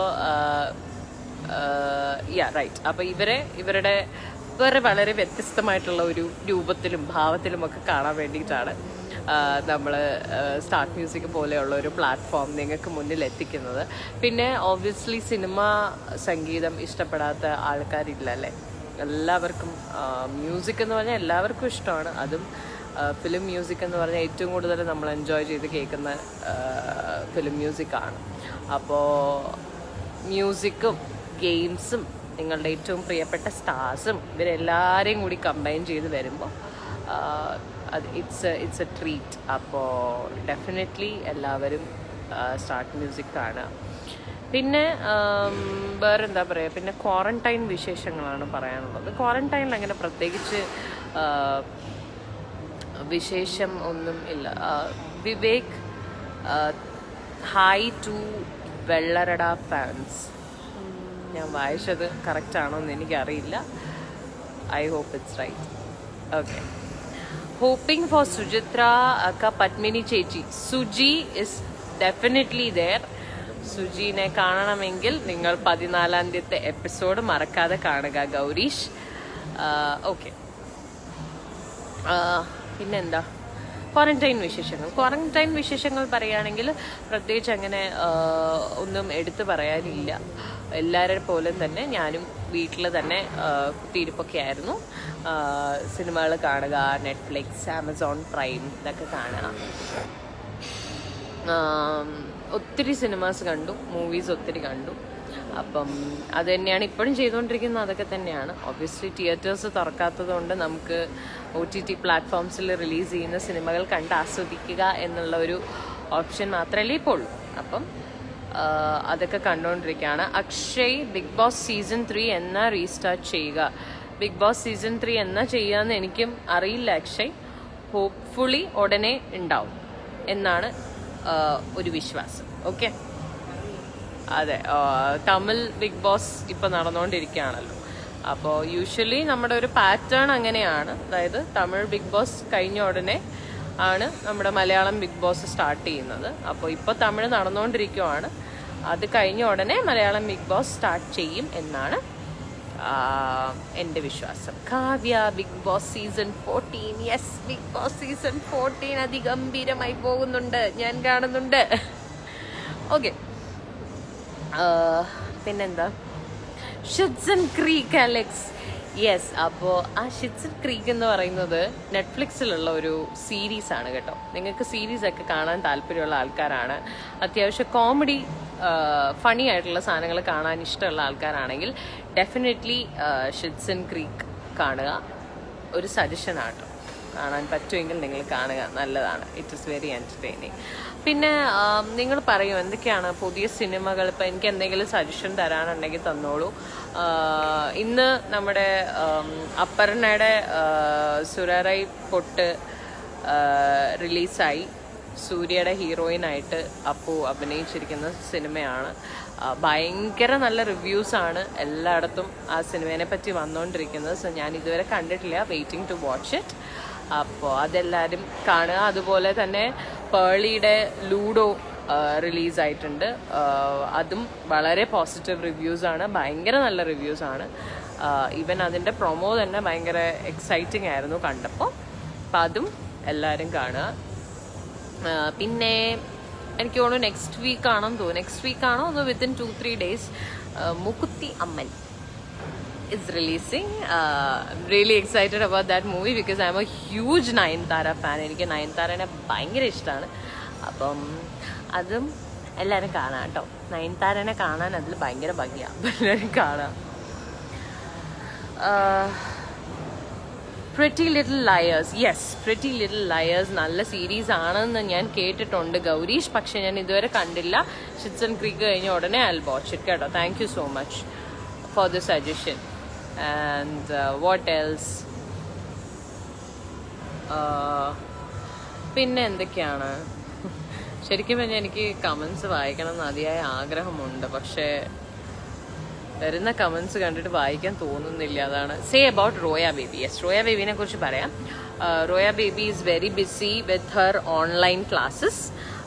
A: യാ റൈറ്റ് അപ്പോൾ ഇവരെ ഇവരുടെ വേറെ വളരെ വ്യത്യസ്തമായിട്ടുള്ള ഒരു രൂപത്തിലും ഭാവത്തിലും ഒക്കെ കാണാൻ വേണ്ടിയിട്ടാണ് നമ്മൾ സ്റ്റാർട്ട് മ്യൂസിക് പോലെയുള്ള ഒരു പ്ലാറ്റ്ഫോം നിങ്ങൾക്ക് മുന്നിൽ എത്തിക്കുന്നത് പിന്നെ ഓബ്വിയസ്ലി സിനിമ സംഗീതം ഇഷ്ടപ്പെടാത്ത ആൾക്കാരില്ല അല്ലേ എല്ലാവർക്കും മ്യൂസിക് എന്ന് പറഞ്ഞാൽ എല്ലാവർക്കും ഇഷ്ടമാണ് അതും ഫിലിം മ്യൂസിക് എന്ന് പറഞ്ഞാൽ ഏറ്റവും കൂടുതൽ നമ്മൾ എൻജോയ് ചെയ്ത് കേൾക്കുന്ന ഫിലിം മ്യൂസിക്കാണ് അപ്പോൾ മ്യൂസിക്കും ഗെയിംസും നിങ്ങളുടെ ഏറ്റവും പ്രിയപ്പെട്ട സ്റ്റാർസും ഇവരെല്ലാവരെയും കൂടി കമ്പൈൻ ചെയ്ത് വരുമ്പോൾ അത് ഇറ്റ്സ് ഇറ്റ്സ് എ ട്രീറ്റ് അപ്പോൾ ഡെഫിനറ്റ്ലി എല്ലാവരും സ്റ്റാർട്ട് മ്യൂസിക് കാണുക പിന്നെ ആം, വേറെന്താ പറയുക പിന്നെ ക്വാറന്റൈൻ വിശേഷങ്ങളാണ് പറയാനുള്ളത് ക്വാറന്റൈനിൽ അങ്ങനെ പ്രത്യേകിച്ച് ആ, വിശേഷം ഒന്നും ഇല്ല ആ, Vivek hi to Vellarada fans ഞാൻ വായിച്ചത് കറക്റ്റ് ആണോ എന്ന് എനിക്കറിയില്ല I hope it's right okay hoping for Suchitra ക പത്മിനി ചേച്ചി സുജി ഇസ് ഡെഫിനറ്റ്ലി ദർ സുജീനെ കാണണമെങ്കിൽ നിങ്ങൾ പതിനാലാം തീയതി എപ്പിസോഡ് മറക്കാതെ കാണുക ഗൗരീഷ് ഓക്കെ പിന്നെന്താ ക്വാറന്റൈൻ വിശേഷങ്ങൾ ക്വാറന്റൈൻ വിശേഷങ്ങൾ പറയുകയാണെങ്കിൽ പ്രത്യേകിച്ച് അങ്ങനെ ആ, ഒന്നും എടുത്തു പറയാനില്ല എല്ലാവരെ പോലും തന്നെ ഞാനും വീട്ടിൽ തന്നെ ആ, കുത്തിയിരിപ്പൊക്കെ ആയിരുന്നു സിനിമകൾ കാണുക നെറ്റ്ഫ്ലിക്സ് ആമസോൺ പ്രൈം ഇതൊക്കെ കാണുക ആം, ഒത്തിരി സിനിമാസ് കണ്ടു മൂവീസ് ഒത്തിരി കണ്ടു അപ്പം അത് തന്നെയാണ് ഇപ്പോഴും ചെയ്തുകൊണ്ടിരിക്കുന്നത് അതൊക്കെ തന്നെയാണ് ഒബ്വിയസ്ലി തിയേറ്റേഴ്സ് തുറക്കാത്തത് കൊണ്ട് നമുക്ക് ഒ ടി ടി പ്ലാറ്റ്ഫോംസിൽ റിലീസ് ചെയ്യുന്ന സിനിമകൾ കണ്ട് ആസ്വദിക്കുക എന്നുള്ള ഒരു ഓപ്ഷൻ മാത്രമല്ലേ ഇപ്പോൾ ഉള്ളൂ അപ്പം ആ, അതൊക്കെ കണ്ടുകൊണ്ടിരിക്കുകയാണ് Akshay Bigg Boss season three എന്നാ റീസ്റ്റാർട്ട് ചെയ്യുക ബിഗ് ബോസ് സീസൺ ത്രീ എന്നാ ചെയ്യാന്ന് എനിക്കും അറിയില്ല അക്ഷയ് ഹോപ്പ്ഫുള്ളി ഉടനെ ഉണ്ടാവും എന്നാണ് ആ, ഒരു വിശ്വാസം ഓക്കെ അതെ ആ, തമിഴ് ബിഗ് ബോസ് ഇപ്പൊ നടന്നുകൊണ്ടിരിക്കുകയാണല്ലോ അപ്പോൾ യൂഷ്വലി നമ്മുടെ ഒരു പാറ്റേൺ അങ്ങനെയാണ് അതായത് തമിഴ് ബിഗ് ബോസ് കഴിഞ്ഞ ഉടനെ ആണ് നമ്മുടെ മലയാളം ബിഗ് ബോസ് സ്റ്റാർട്ട് ചെയ്യുന്നത് അപ്പോൾ ഇപ്പോൾ തമിഴ് നടന്നുകൊണ്ടിരിക്കുവാണ് അത് കഴിഞ്ഞ ഉടനെ മലയാളം ബിഗ് ബോസ് സ്റ്റാർട്ട് ചെയ്യും എന്നാണ് ആ, എൻ്റെ വിശ്വാസം Kavya Bigg Boss season fourteen yes Bigg Boss season fourteen അതിഗംഭീരമായി പോകുന്നുണ്ട് ഞാൻ കാണുന്നുണ്ട് ഓക്കെ പിന്നെന്താ ഷിറ്റ്സൺ ക്രീക്ക് അലക്സ് യെസ് അപ്പോൾ ആ ഷിറ്റ്സൺ ക്രീക്ക് എന്ന് പറയുന്നത് നെറ്റ്ഫ്ലിക്സിലുള്ള ഒരു സീരീസ് ആണ് കേട്ടോ നിങ്ങൾക്ക് സീരീസ് ഒക്കെ കാണാൻ താല്പര്യമുള്ള ആൾക്കാരാണ് അത്യാവശ്യം കോമഡി ഫണി ആയിട്ടുള്ള സാധനങ്ങൾ കാണാൻ ഇഷ്ടമുള്ള ആൾക്കാരാണെങ്കിൽ ഡെഫിനറ്റ്ലി ഷിറ്റ്സൺ ക്രീക്ക് കാണുക ഒരു സജഷൻ ആട്ടോ കാണാൻ പറ്റുമെങ്കിൽ നിങ്ങൾ കാണുക നല്ലതാണ് ഇറ്റ് ഇസ് വെരി എൻ്റർടൈനിങ് പിന്നെ നിങ്ങൾ പറയൂ എന്തൊക്കെയാണ് പുതിയ സിനിമകൾ ഇപ്പം എനിക്ക് എന്തെങ്കിലും സജഷൻ തരാനുണ്ടെങ്കിൽ തന്നോളൂ ആഹ് ഇന്ന് നമ്മുടെ ആം, അപർണയുടെ ആഹ്, സുരറൈ പൊട്ട് റിലീസായി സൂര്യയുടെ ഹീറോയിനായിട്ട് അപ്പു അഭിനയിച്ചിരിക്കുന്ന സിനിമയാണ് ആ, ഭയങ്കര നല്ല റിവ്യൂസ് ആണ് എല്ലായിടത്തും ആ സിനിമയെ പറ്റി വന്നുകൊണ്ടിരിക്കുന്നത് സോ ഞാൻ ഇതുവരെ കണ്ടിട്ടില്ല വെയിറ്റിംഗ് ടു വാച്ച് ഇറ്റ് അപ്പോൾ അതെല്ലാവരും കാണുക അതുപോലെ തന്നെ പേളിയുടെ ലൂഡോ റിലീസായിട്ടുണ്ട് അതും വളരെ പോസിറ്റീവ് റിവ്യൂസ് ആണ് ഭയങ്കര നല്ല റിവ്യൂസ് ആണ് ഈവൻ അതിൻ്റെ പ്രൊമോ തന്നെ ഭയങ്കര എക്സൈറ്റിംഗ് ആയിരുന്നു കണ്ടപ്പോൾ അപ്പം അതും എല്ലാവരും കാണുക ആ, പിന്നെ എനിക്ക് തോന്നുന്നു നെക്സ്റ്റ് വീക്ക് ആണെന്ന് തോന്നുന്നു നെക്സ്റ്റ് വീക്ക് ആണോ ഒന്ന് within two three days Mookuthi Amman is releasing. Uh, I'm really excited about that movie because I'm a huge Nayanthara fan എനിക്ക് നയൻതാരനെ ഭയങ്കര ഇഷ്ടമാണ് അപ്പം അതും എല്ലാവരും കാണാം കേട്ടോ നയൻതാരനെ കാണാൻ അതിൽ ഭയങ്കര ഭംഗിയാണ് എല്ലാവരും കാണാം Pretty Little Liars yes Pretty Little Liars നല്ല സീരീസ് ആണെന്ന് ഞാൻ കേട്ടിട്ടുണ്ട് ഗൗരീഷ് പക്ഷെ ഞാൻ ഇതുവരെ കണ്ടില്ല ഷിറ്റ്സൺ ക്രീക്ക് കഴിഞ്ഞ ഉടനെ ഐ വാച്ച് ഇറ്റ് കേട്ടോ thank you so much for the suggestion and what else പിന്നെ എന്തൊക്കെയാണ് ശരിക്കും പറഞ്ഞാൽ എനിക്ക് കമൻസ് വായിക്കണം എന്ന് അതിയായ ആഗ്രഹമുണ്ട് പക്ഷേ വരുന്ന കമന്റ്സ് കണ്ടിട്ട് വായിക്കാൻ തോന്നുന്നില്ല അതാണ് say about Roya baby yes Roya ബേബിനെ കുറിച്ച് പറയാം Roya baby is very busy with her online classes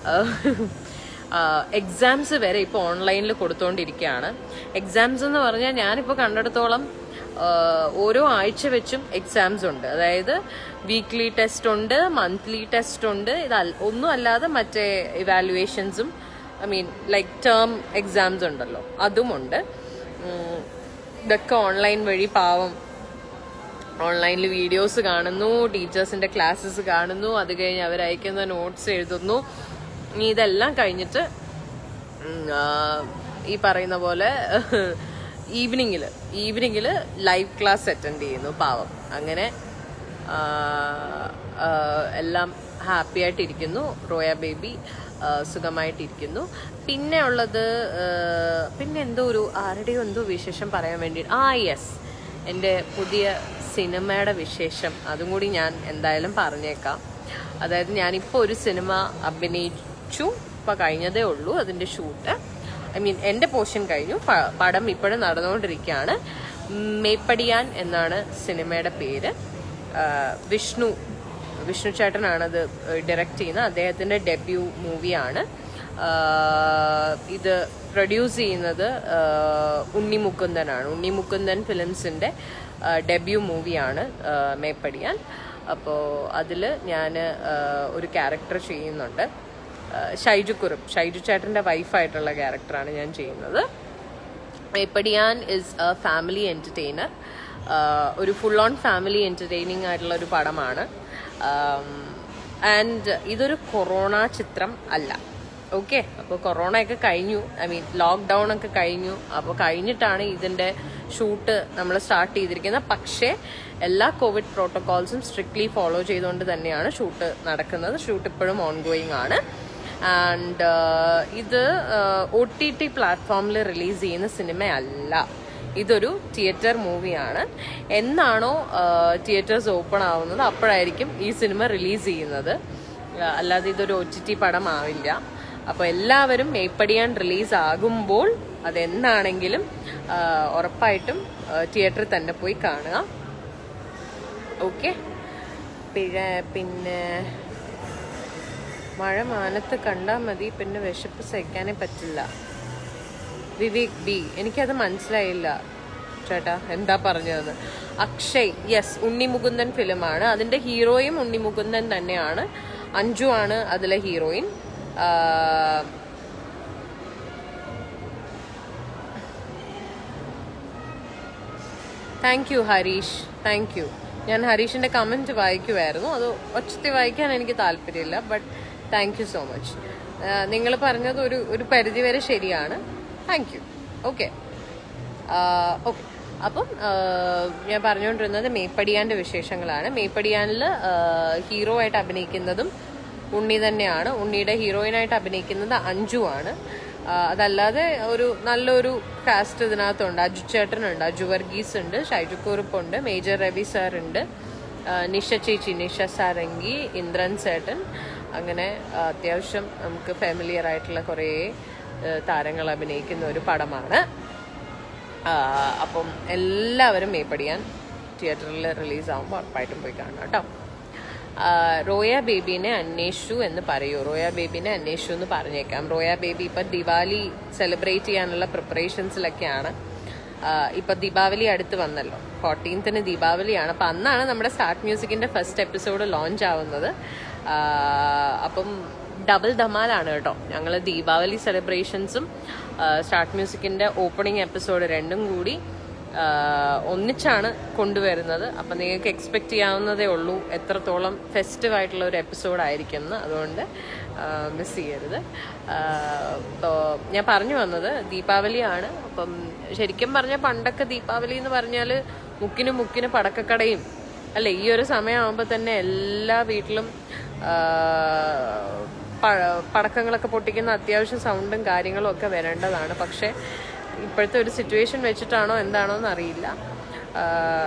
A: exams വരെ ഇപ്പോൾ ഓൺലൈനിൽ കൊടുത്തുകൊണ്ടിരിക്കുകയാണ് എക്സാംസ് എന്ന് പറഞ്ഞാൽ ഞാനിപ്പോൾ കണ്ടിടത്തോളം ആഹ് ഓരോ ആഴ്ച വെച്ചും എക്സാംസ് ഉണ്ട് അതായത് വീക്ക്ലി ടെസ്റ്റ് ഉണ്ട് മന്ത്ലി ടെസ്റ്റ് ഉണ്ട് ഇത് അൽ- ഒന്നും അല്ലാതെ മറ്റേ ഇവാലുവേഷൻസും I mean like term exams ഉണ്ടല്ലോ അതുമുണ്ട് ഉം, ഇതൊക്കെ ഓൺലൈൻ വഴി പാവം ഓൺലൈനിൽ വീഡിയോസ് കാണുന്നു ടീച്ചേഴ്സിന്റെ ക്ലാസ്സസ് കാണുന്നു അത് കഴിഞ്ഞ് അവർ അയക്കുന്ന നോട്ട്സ് എഴുതുന്നു ഇനി ഇതെല്ലാം കഴിഞ്ഞിട്ട് ഉം, ആ, ഈ പറയുന്ന പോലെ ഈവനിങ്ങിൽ ഈവനിങ്ങിൽ ലൈവ് ക്ലാസ് അറ്റൻഡ് ചെയ്യുന്നു പാവം അങ്ങനെ ആ, ആ, എല്ലാം ഹാപ്പി ആയിട്ടിരിക്കുന്നു റോയ ബേബി ആ, സുഖമായിട്ടിരിക്കുന്നു പിന്നെ ഉള്ളത് ആ, പിന്നെ എന്തോ ഒരു ആരുടെയോ എന്തോ വിശേഷം പറയാൻ വേണ്ടി ആ യെസ് എൻ്റെ പുതിയ സിനിമയുടെ വിശേഷം അതും കൂടി ഞാൻ എന്തായാലും പറഞ്ഞേക്കാം അതായത് ഞാനിപ്പോൾ ഒരു സിനിമ അഭിനയിച്ചു ഇപ്പം കഴിഞ്ഞതേ ഉള്ളൂ അതിൻ്റെ ഷൂട്ട് ഐ മീൻ എൻ്റെ പോർഷൻ കഴിഞ്ഞു പ- പടം ഇപ്പോഴും നടന്നുകൊണ്ടിരിക്കുകയാണ് മേപ്പടിയാൻ എന്നാണ് സിനിമയുടെ പേര് ആ, വിഷ്ണു വിഷ്ണു ചേട്ടനാണത് ഡയറക്റ്റ് ചെയ്യുന്നത് അദ്ദേഹത്തിൻ്റെ ഡെബ്യൂ മൂവിയാണ് ഇത് പ്രൊഡ്യൂസ് ചെയ്യുന്നത് ആ, ഉണ്ണി മുകുന്ദനാണ് ഉണ്ണി മുകുന്ദൻ ഫിലിംസിൻ്റെ ഡെബ്യൂ മൂവിയാണ് മേപ്പടിയാൻ അപ്പോൾ അതിൽ ഞാൻ ഒരു ക്യാരക്ടർ ചെയ്യുന്നുണ്ട് ആ, ഷൈജു കുറുപ്പ് ഷൈജു ചേട്ടൻ്റെ വൈഫായിട്ടുള്ള ക്യാരക്ടറാണ് ഞാൻ ചെയ്യുന്നത് Meppadiyan is a family entertainer ഒരു ഫുൾ ഓൺ ഫാമിലി എൻ്റർടൈനിങ് ആയിട്ടുള്ള ഒരു പടമാണ് ആൻഡ് ഇതൊരു കൊറോണ ചിത്രം അല്ല ഓക്കെ അപ്പോൾ കൊറോണ ഒക്കെ കഴിഞ്ഞു ഐ മീൻ ലോക്ക്ഡൗൺ ഒക്കെ കഴിഞ്ഞു അപ്പോൾ കഴിഞ്ഞിട്ടാണ് ഇതിൻ്റെ ഷൂട്ട് നമ്മൾ സ്റ്റാർട്ട് ചെയ്തിരിക്കുന്നത് പക്ഷേ എല്ലാ കോവിഡ് പ്രോട്ടോകോൾസും സ്ട്രിക്ട്ലി ഫോളോ ചെയ്തുകൊണ്ട് തന്നെയാണ് ഷൂട്ട് നടക്കുന്നത് ഷൂട്ട് ഇപ്പോഴും ഓൺഗോയിങ് ആണ് ആൻഡ് ഇത് ഒ ടി ടി പ്ലാറ്റ്ഫോമിൽ റിലീസ് ചെയ്യുന്ന സിനിമയല്ല ഇതൊരു തിയേറ്റർ മൂവിയാണ് എന്നാണോ തിയേറ്റേഴ്സ് ഓപ്പൺ ആവുന്നത് അപ്പോഴായിരിക്കും ഈ സിനിമ റിലീസ് ചെയ്യുന്നത് ആ, അല്ലാതെ ഇതൊരു ഒ ടി ടി പടം ആവില്ല അപ്പോൾ എല്ലാവരും മേപ്പടിയാൻ റിലീസ് ആകുമ്പോൾ അതെന്നാണെങ്കിലും ആ, ഉറപ്പായിട്ടും തിയേറ്ററിൽ തന്നെ പോയി കാണുക ഓക്കെ പിന്നെ മഴ മാനത്ത് കണ്ടാൽ മതി പിന്നെ വിശപ്പ് സഹിക്കാനേ പറ്റില്ല വിവേക് ബി എനിക്കത് മനസ്സിലായില്ല ചേട്ടാ എന്താ പറഞ്ഞതെന്ന് അക്ഷയ് യെസ് ഉണ്ണി മുകുന്ദൻ ഫിലിമാണ് അതിന്റെ ഹീറോയും ഉണ്ണി മുകുന്ദൻ തന്നെയാണ് അഞ്ജു ആണ് അതിലെ heroine ah thank you Harish thank you ഞാൻ ഹരീഷിന്റെ കമന്റ് വായിക്കുമായിരുന്നു അത് ഒച്ചത്തി വായിക്കാൻ എനിക്ക് താല്പര്യമില്ല but thank you so much നിങ്ങൾ പറഞ്ഞത് ഒരു ഒരു പരിധി വരെ ശരിയാണ് താങ്ക് യു ഓക്കെ ഓക്കെ അപ്പം ആ, ഞാൻ പറഞ്ഞുകൊണ്ടിരുന്നത് മേപ്പടിയാന്റെ വിശേഷങ്ങളാണ് മേപ്പടിയാനിൽ ഹീറോ ആയിട്ട് അഭിനയിക്കുന്നതും ഉണ്ണി തന്നെയാണ് ഉണ്ണിയുടെ ഹീറോയിനായിട്ട് അഭിനയിക്കുന്നത് അഞ്ജു ആണ് ആ, അതല്ലാതെ ഒരു നല്ലൊരു കാസ്റ്റ് ഇതിനകത്തുണ്ട് അജു ചേട്ടനുണ്ട് അജു വർഗീസ് ഉണ്ട് ഷൈജു കുറുപ്പുണ്ട് മേജർ രവി സാർ ഉണ്ട് ആ, നിഷ ചേച്ചി നിഷ സാരംഗി ഇന്ദ്രൻ ചേട്ടൻ അങ്ങനെ ആ, അത്യാവശ്യം നമുക്ക് ഫാമിലിയർ ആയിട്ടുള്ള കുറേ ആ, താരങ്ങൾ അഭിനയിക്കുന്ന ഒരു പടമാണ് ആ, അപ്പം എല്ലാവരും മേപ്പടിയാൻ തിയേറ്ററിൽ റിലീസ് ആകുമ്പോൾ ഉറപ്പായിട്ടും പോയി കാണണം കേട്ടോ ആ, റോയ ബേബീനെ അന്വേഷിച്ചു എന്ന് പറയൂ റോയ ബേബീനെ അന്വേഷിച്ചു എന്ന് പറഞ്ഞേക്കാം റോയ ബേബി ഇപ്പൊ ദിവാലി സെലിബ്രേറ്റ് ചെയ്യാനുള്ള പ്രിപ്പറേഷൻസിലൊക്കെയാണ് ആ, ഇപ്പൊ ദീപാവലി അടുത്ത് വന്നല്ലോ ഫോർട്ടീൻത്തിന് ദീപാവലിയാണ് അപ്പൊ അന്നാണ് നമ്മുടെ സ്റ്റാർട്ട് മ്യൂസിക്കിന്റെ ഫസ്റ്റ് എപ്പിസോഡ് ലോഞ്ച് ആവുന്നത് ആ, അപ്പം ഡബിൾ ധമാലാണ് കേട്ടോ ഞങ്ങൾ ദീപാവലി സെലിബ്രേഷൻസും സ്റ്റാർട്ട് മ്യൂസിക്കിന്റെ ഓപ്പണിംഗ് എപ്പിസോഡ് രണ്ടും കൂടി ആ, ഒന്നിച്ചാണ് കൊണ്ടുവരുന്നത് അപ്പം നിങ്ങൾക്ക് എക്സ്പെക്ട് ചെയ്യാവുന്നതേ ഉള്ളൂ എത്രത്തോളം ഫെസ്റ്റീവ് ആയിട്ടുള്ള ഒരു എപ്പിസോഡ് ആയിരിക്കും എന്ന് അതുകൊണ്ട് മിസ് ചെയ്യരുത് ആ, ഇപ്പോ ഞാൻ പറഞ്ഞു വന്നത് ദീപാവലിയാണ് അപ്പം ശരിക്കും പറഞ്ഞാൽ പണ്ടൊക്കെ ദീപാവലി എന്ന് പറഞ്ഞാൽ മുക്കിന് മുക്കിന് പടക്കക്കടയും അല്ലെ ഈ ഒരു സമയമാകുമ്പോൾ തന്നെ എല്ലാ വീട്ടിലും ആ, പ- പടക്കങ്ങളൊക്കെ പൊട്ടിക്കുന്ന അത്യാവശ്യം സൗണ്ടും കാര്യങ്ങളും ഒക്കെ വരേണ്ടതാണ് പക്ഷെ ഇപ്പോഴത്തെ ഒരു സിറ്റുവേഷൻ വെച്ചിട്ടാണോ എന്താണോ എന്ന് അറിയില്ല ആ,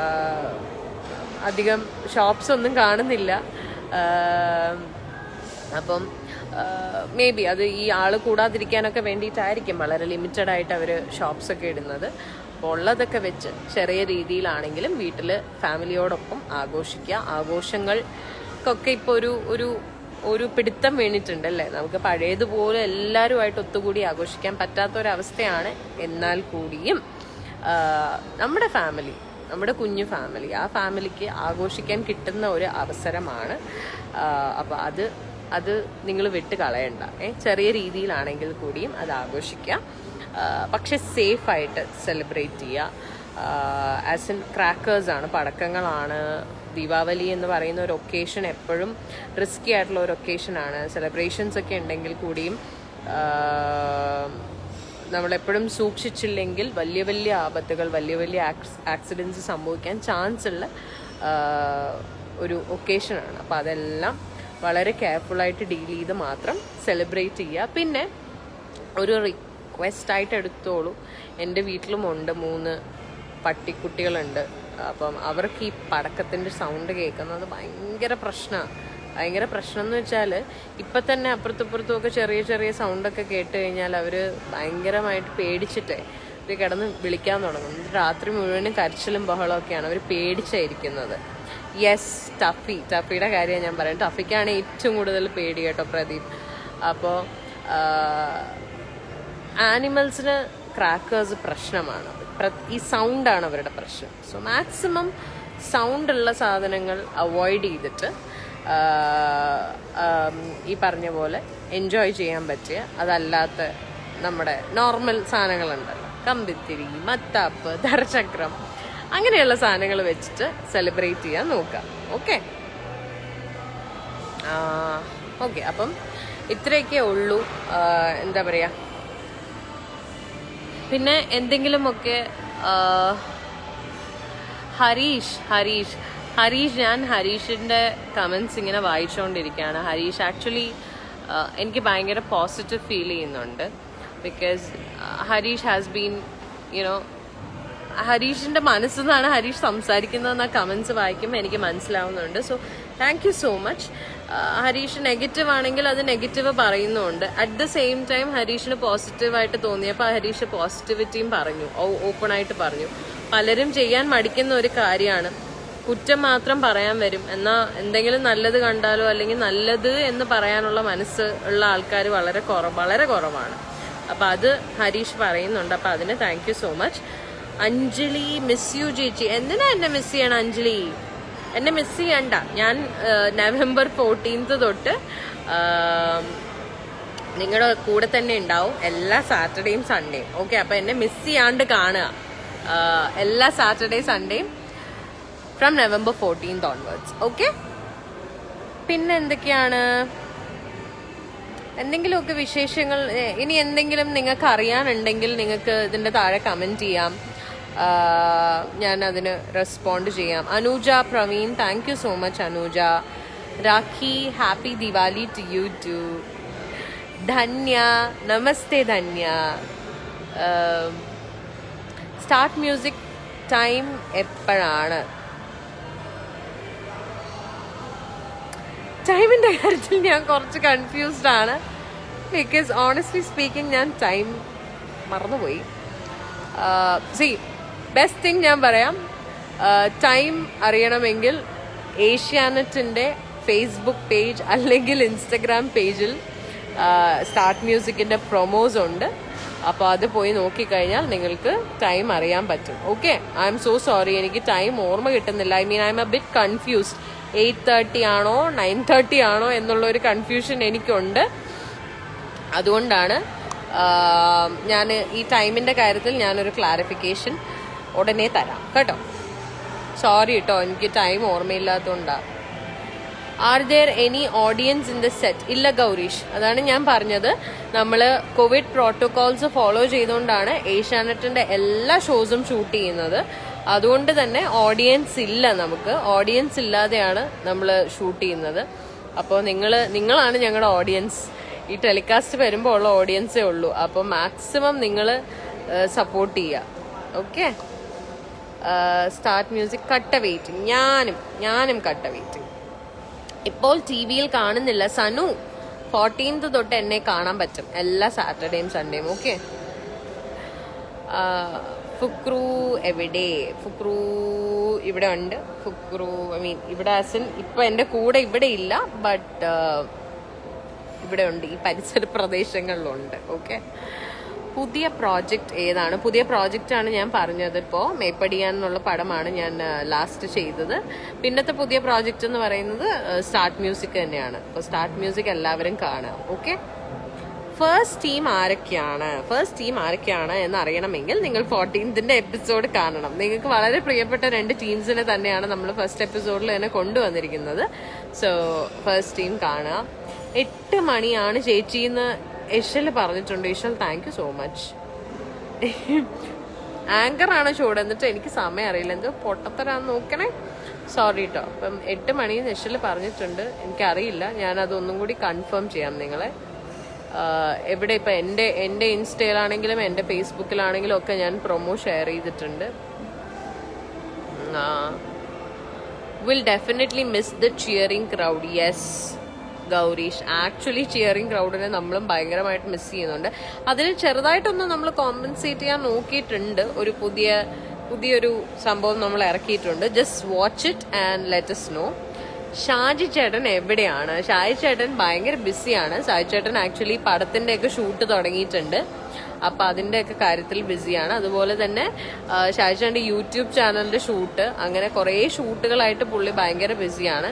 A: അധികം ഷോപ്സ് ഒന്നും കാണുന്നില്ല ആ, അപ്പം മേ ബി അത് ഈ ആള് കൂടാതിരിക്കാനൊക്കെ വേണ്ടിയിട്ടായിരിക്കും വളരെ ലിമിറ്റഡ് ആയിട്ട് അവർ ഷോപ്സ് ഒക്കെ ഇടുന്നത് അപ്പോൾ ഉള്ളതൊക്കെ വെച്ച് ചെറിയ രീതിയിലാണെങ്കിലും വീട്ടിൽ ഫാമിലിയോടൊപ്പം ആഘോഷിക്കുക ആഘോഷങ്ങൾക്കൊക്കെ ഇപ്പോൾ ഒരു ഒരു ഒരു പിടുത്തം വീണിട്ടുണ്ട് അല്ലേ നമുക്ക് പഴയതുപോലെ എല്ലാവരുമായിട്ട് ഒത്തുകൂടി ആഘോഷിക്കാൻ പറ്റാത്ത ഒരവസ്ഥയാണ് എന്നാൽ കൂടിയും ആ, നമ്മുടെ ഫാമിലി നമ്മുടെ കുഞ്ഞു ഫാമിലി ആ ഫാമിലിക്ക് ആഘോഷിക്കാൻ കിട്ടുന്ന ഒരു അവസരമാണ് അപ്പോൾ അത് അത് നിങ്ങൾ വിട്ട് കളയണ്ട ഏ ചെറിയ രീതിയിലാണെങ്കിൽ കൂടിയും അത് ആഘോഷിക്കുക ആ, പക്ഷെ സേഫായിട്ട് സെലിബ്രേറ്റ് ചെയ്യുക ആസ് ഇൻ ക്രാക്കേഴ്സാണ് പടക്കങ്ങളാണ് ദീപാവലി എന്ന് പറയുന്ന ഒരു ഒക്കേഷൻ എപ്പോഴും റിസ്കി ആയിട്ടുള്ള ഒരു ഒക്കേഷനാണ് സെലിബ്രേഷൻസ് ഒക്കെ ഉണ്ടെങ്കിൽ കൂടിയും ആ, നമ്മളെപ്പോഴും സൂക്ഷിച്ചില്ലെങ്കിൽ വലിയ വലിയ ആപത്തുകൾ വലിയ വലിയ ആക്സിഡൻസ് സംഭവിക്കാൻ ചാൻസ് ഉള്ള ആ, ഒരു ഒക്കേഷനാണ് അപ്പോൾ അതെല്ലാം വളരെ കെയർഫുള്ളായിട്ട് ഡീൽ ചെയ്ത് മാത്രം സെലിബ്രേറ്റ് ചെയ്യുക പിന്നെ ഒരു റിക്വസ്റ്റ് ആയിട്ട് എടുത്തോളൂ എൻ്റെ വീട്ടിലും ഉണ്ട് മൂന്ന് പട്ടിക്കുട്ടികളുണ്ട് അപ്പം അവർക്ക് ഈ പടക്കത്തിൻ്റെ സൗണ്ട് കേൾക്കുന്നത് ഭയങ്കര പ്രശ്നമാണ് ഭയങ്കര പ്രശ്നം എന്ന് വെച്ചാൽ ഇപ്പം തന്നെ അപ്പുറത്തും ഇപ്പുറത്തും ഒക്കെ ചെറിയ ചെറിയ സൗണ്ടൊക്കെ കേട്ട് കഴിഞ്ഞാൽ അവർ ഭയങ്കരമായിട്ട് പേടിച്ചിട്ടേ അവർ കിടന്ന് വിളിക്കാൻ തുടങ്ങും എന്നിട്ട് രാത്രി മുഴുവനും കരച്ചിലും ബഹളമൊക്കെയാണ് അവർ പേടിച്ചായിരിക്കുന്നത് യെസ് ടഫി ടഫിയുടെ കാര്യം ഞാൻ പറയാം ടഫിക്കാണ് ഏറ്റവും കൂടുതൽ പേടി കേട്ടോ പ്രദീപ് അപ്പോൾ ആനിമൽസിന് ക്രാക്കേഴ്സ് പ്രശ്നമാണ് പ്ര- ഈ സൗണ്ടാണ് അവരുടെ പ്രശ്നം സോ മാക്സിമം സൗണ്ട് ഉള്ള സാധനങ്ങൾ അവോയ്ഡ് ചെയ്തിട്ട് ആ, ആം, ഈ പറഞ്ഞ പോലെ എൻജോയ് ചെയ്യാൻ പറ്റിയ അതല്ലാത്ത നമ്മുടെ നോർമൽ സാധനങ്ങളുണ്ടല്ലോ കമ്പിത്തിരി മത്താപ്പ് ധരചക്രം അങ്ങനെയുള്ള സാധനങ്ങൾ വെച്ചിട്ട് സെലിബ്രേറ്റ് ചെയ്യാൻ നോക്കാം ഓക്കെ ഓക്കെ അപ്പം ഇത്രയൊക്കെ ഉള്ളൂ ആ, എന്താ പറയാ പിന്നെ എന്തെങ്കിലുമൊക്കെ ആ, ഹരീഷ് ഹരീഷ് ഹരീഷ് ഞാൻ ഹരീഷിന്റെ കമന്റ്സ് ഇങ്ങനെ വായിച്ചുകൊണ്ടിരിക്കുകയാണ് ഹരീഷ് ആക്ച്വലി എനിക്ക് ഭയങ്കര പോസിറ്റീവ് ഫീൽ ചെയ്യുന്നുണ്ട് because Harish has been you know ഹരീഷിന്റെ മനസ്സിൽ നിന്നാണ് ഹരീഷ് സംസാരിക്കുന്നതെന്ന കമന്റ്സ് വായിക്കുമ്പോൾ എനിക്ക് മനസ്സിലാവുന്നുണ്ട് so thank you so much Harish negative ആണെങ്കിൽ അത് നെഗറ്റീവ് പറയുന്നുണ്ട് അറ്റ് ദ സെയിം ടൈം ഹരീഷിന് പോസിറ്റീവായിട്ട് തോന്നിയപ്പോൾ ഹരീഷ് പോസിറ്റിവിറ്റിയും പറഞ്ഞു ഓപ്പൺ ആയിട്ട് പറഞ്ഞു പലരും ചെയ്യാൻ മടിക്കുന്ന ഒരു കാര്യമാണ് കുറ്റം മാത്രം പറയാൻ വരും എന്നാൽ എന്തെങ്കിലും നല്ലത് കണ്ടാലോ അല്ലെങ്കിൽ നല്ലത് എന്ന് പറയാനുള്ള മനസ്സ് ഉള്ള ആൾക്കാർ വളരെ കുറവ് വളരെ കുറവാണ് അപ്പൊ അത് ഹരീഷ് പറയുന്നുണ്ട് അപ്പൊ അതിന് thank you so much Anjali miss you ചേച്ചി എന്തിനാ എന്നെ മിസ് ചെയ്യണം അഞ്ജലി എന്നെ മിസ് ചെയ്യണ്ട ഞാൻ നവംബർ ഫോർട്ടീൻത്ത് തൊട്ട് നിങ്ങളുടെ കൂടെ തന്നെ ഉണ്ടാവും എല്ലാ സാറ്റർഡേയും സൺഡേയും ഓക്കെ അപ്പൊ എന്നെ മിസ് ചെയ്യാണ്ട് കാണുക ആ, എല്ലാ സാറ്റർഡേ സൺഡേയും from November fourteenth onwards okay പിന്നെ എന്തൊക്കെയാണ് എന്തെങ്കിലുമൊക്കെ വിശേഷങ്ങൾ ഏ, ഇനി എന്തെങ്കിലും നിങ്ങൾക്ക് അറിയാനുണ്ടെങ്കിൽ നിങ്ങൾക്ക് ഇതിന്റെ താഴെ കമന്റ് ചെയ്യാം ആ, ഞാൻ അതിന് റെസ്പോണ്ട് ചെയ്യാം Anuja Praveen thank you so much Anuja Rakhi happy Diwali to you too Dhanya നമസ്തേ ധന്യ സ്റ്റാർട്ട് മ്യൂസിക് ടൈം എപ്പോഴാണ് ടൈമിന്റെ കാര്യത്തിൽ ഞാൻ കുറച്ച് കൺഫ്യൂസ്ഡ് ആണ് ബിക്കോസ് ഓണസ്റ്റ്ലി സ്പീക്കിംഗ് ഞാൻ ടൈം മറന്നുപോയി സി ബെസ്റ്റ് തിങ് ഞാൻ പറയാം ടൈം അറിയണമെങ്കിൽ ഏഷ്യാനെറ്റിന്റെ ഫേസ്ബുക്ക് പേജ് അല്ലെങ്കിൽ ഇൻസ്റ്റഗ്രാം പേജിൽ സ്റ്റാർട്ട് മ്യൂസിക്കിന്റെ പ്രൊമോസ് ഉണ്ട് അപ്പോൾ അത് പോയി നോക്കിക്കഴിഞ്ഞാൽ നിങ്ങൾക്ക് ടൈം അറിയാൻ പറ്റും okay I'm so sorry എനിക്ക് ടൈം ഓർമ്മ കിട്ടുന്നില്ല I mean I'm a bit confused eight thirty ആണോ നയൻ തേർട്ടി ആണോ എന്നുള്ള ഒരു കൺഫ്യൂഷൻ എനിക്കുണ്ട് അതുകൊണ്ടാണ് ഞാൻ ഈ ടൈമിന്റെ കാര്യത്തിൽ ഞാനൊരു ക്ലാരിഫിക്കേഷൻ ഉടനെ തരാം കേട്ടോ സോറി കേട്ടോ എനിക്ക് ടൈം ഓർമ്മയില്ലാത്തതുകൊണ്ടാണ് are there any audience in the set ഇല്ല ഗൗരീഷ് അതാണ് ഞാൻ പറഞ്ഞത് നമ്മൾ കോവിഡ് പ്രോട്ടോകോൾസ് ഫോളോ ചെയ്തുകൊണ്ടാണ് ഏഷ്യാനെറ്റിന്റെ എല്ലാ ഷോസും ഷൂട്ട് ചെയ്യുന്നത് അതുകൊണ്ട് തന്നെ ഓഡിയൻസ് ഇല്ല നമുക്ക് ഓഡിയൻസ് ഇല്ലാതെയാണ് നമ്മൾ ഷൂട്ട് ചെയ്യുന്നത് അപ്പോൾ നിങ്ങൾ നിങ്ങളാണ് ഞങ്ങളുടെ ഓഡിയൻസ് ഈ ടെലികാസ്റ്റ് വരുമ്പോൾ ഉള്ള ഓഡിയൻസേ ഉള്ളൂ അപ്പോൾ മാക്സിമം നിങ്ങൾ സപ്പോർട്ട് ചെയ്യുക ഓക്കെ സ്റ്റാർട്ട് മ്യൂസിക് കട്ട വെയിറ്റിംഗ് ഞാനും ഞാനും കട്ട വെയിറ്റിംഗ് ഇപ്പോൾ ടി വിയിൽ കാണുന്നില്ല സനു ഫോർട്ടീൻത് തൊട്ട് എന്നെ കാണാൻ പറ്റും എല്ലാ സാറ്റർഡേയും സൺഡേയും ഓക്കെ ഫുക്രു എവിടെ ഫുക്രു ഇവിടെ ഉണ്ട് ഫുക്രു ഐ മീൻ ഇവിടെ ആസിൻ ഇപ്പൊ എന്റെ കൂടെ ഇവിടെ ഇല്ല ബട്ട് ഇവിടെ ഉണ്ട് ഈ പരിസര പ്രദേശങ്ങളിലുണ്ട് ഓക്കെ പുതിയ പ്രോജക്റ്റ് ഏതാണ് പുതിയ പ്രോജക്റ്റ് ആണ് ഞാൻ പറഞ്ഞത് ഇപ്പോൾ മേപ്പടിയാൻ എന്നുള്ള പടമാണ് ഞാൻ ലാസ്റ്റ് ചെയ്തത് പിന്നത്തെ പുതിയ പ്രോജക്റ്റ് എന്ന് പറയുന്നത് സ്റ്റാർട്ട് മ്യൂസിക് തന്നെയാണ് അപ്പോൾ സ്റ്റാർട്ട് മ്യൂസിക് എല്ലാവരും കാണാം ഓക്കെ ഫസ്റ്റ് ടീം ആരൊക്കെയാണ് ഫസ്റ്റ് ടീം ആരൊക്കെയാണ് എന്ന് അറിയണമെങ്കിൽ നിങ്ങൾ ഫോർട്ടീൻത്തിന്റെ എപ്പിസോഡ് കാണണം നിങ്ങൾക്ക് വളരെ പ്രിയപ്പെട്ട രണ്ട് ടീംസിനെ തന്നെയാണ് നമ്മൾ ഫസ്റ്റ് എപ്പിസോഡിൽ തന്നെ കൊണ്ടുവന്നിരിക്കുന്നത് സോ ഫസ്റ്റ് ടീം കാണുക എട്ട് മണിയാണ് ചേച്ചി എന്ന് യശൽ പറഞ്ഞിട്ടുണ്ട് Yashal thank you so much ആങ്കറാണ് ചൂട് എന്നിട്ട് എനിക്ക് സമയം അറിയില്ല എന്തോ പൊട്ടത്തരാന്ന് നോക്കണേ സോറി കേട്ടോ അപ്പം എട്ട് മണി യശൽ പറഞ്ഞിട്ടുണ്ട് എനിക്കറിയില്ല ഞാൻ അതൊന്നും കൂടി കൺഫേം ചെയ്യാം നിങ്ങളെ ആഹ് എവിടെ ഇപ്പം എൻ്റെ എൻ്റെ ഇൻസ്റ്റയിലാണെങ്കിലും എൻ്റെ ഫേസ്ബുക്കിലാണെങ്കിലും ഒക്കെ ഞാൻ പ്രൊമോ ഷെയർ ചെയ്തിട്ടുണ്ട് will definitely miss the cheering crowd yes Gourish actually cheering ക്രൗഡിനെ നമ്മളും ഭയങ്കരമായിട്ട് മിസ് ചെയ്യുന്നുണ്ട് അതിൽ ചെറുതായിട്ടൊന്ന് നമ്മൾ കോമ്പൻസേറ്റ് ചെയ്യാൻ നോക്കിയിട്ടുണ്ട് ഒരു പുതിയ പുതിയൊരു സംഭവം നമ്മൾ ഇറക്കിയിട്ടുണ്ട് just watch it and let's know Shaji ചേട്ടൻ എവിടെയാണ് ഷാജി ചേട്ടൻ ഭയങ്കര ബിസിയാണ് ഷാജി ചേട്ടൻ ആക്ച്വലി പടത്തിന്റെ ഒക്കെ ഷൂട്ട് തുടങ്ങിയിട്ടുണ്ട് അപ്പൊ അതിന്റെ ഒക്കെ കാര്യത്തിൽ ബിസിയാണ് അതുപോലെ തന്നെ ആ, ഷാജി ചേട്ടന്റെ യൂട്യൂബ് ചാനലിന്റെ ഷൂട്ട് അങ്ങനെ കുറേ ഷൂട്ടുകളായിട്ട് പുള്ളി ഭയങ്കര ബിസിയാണ്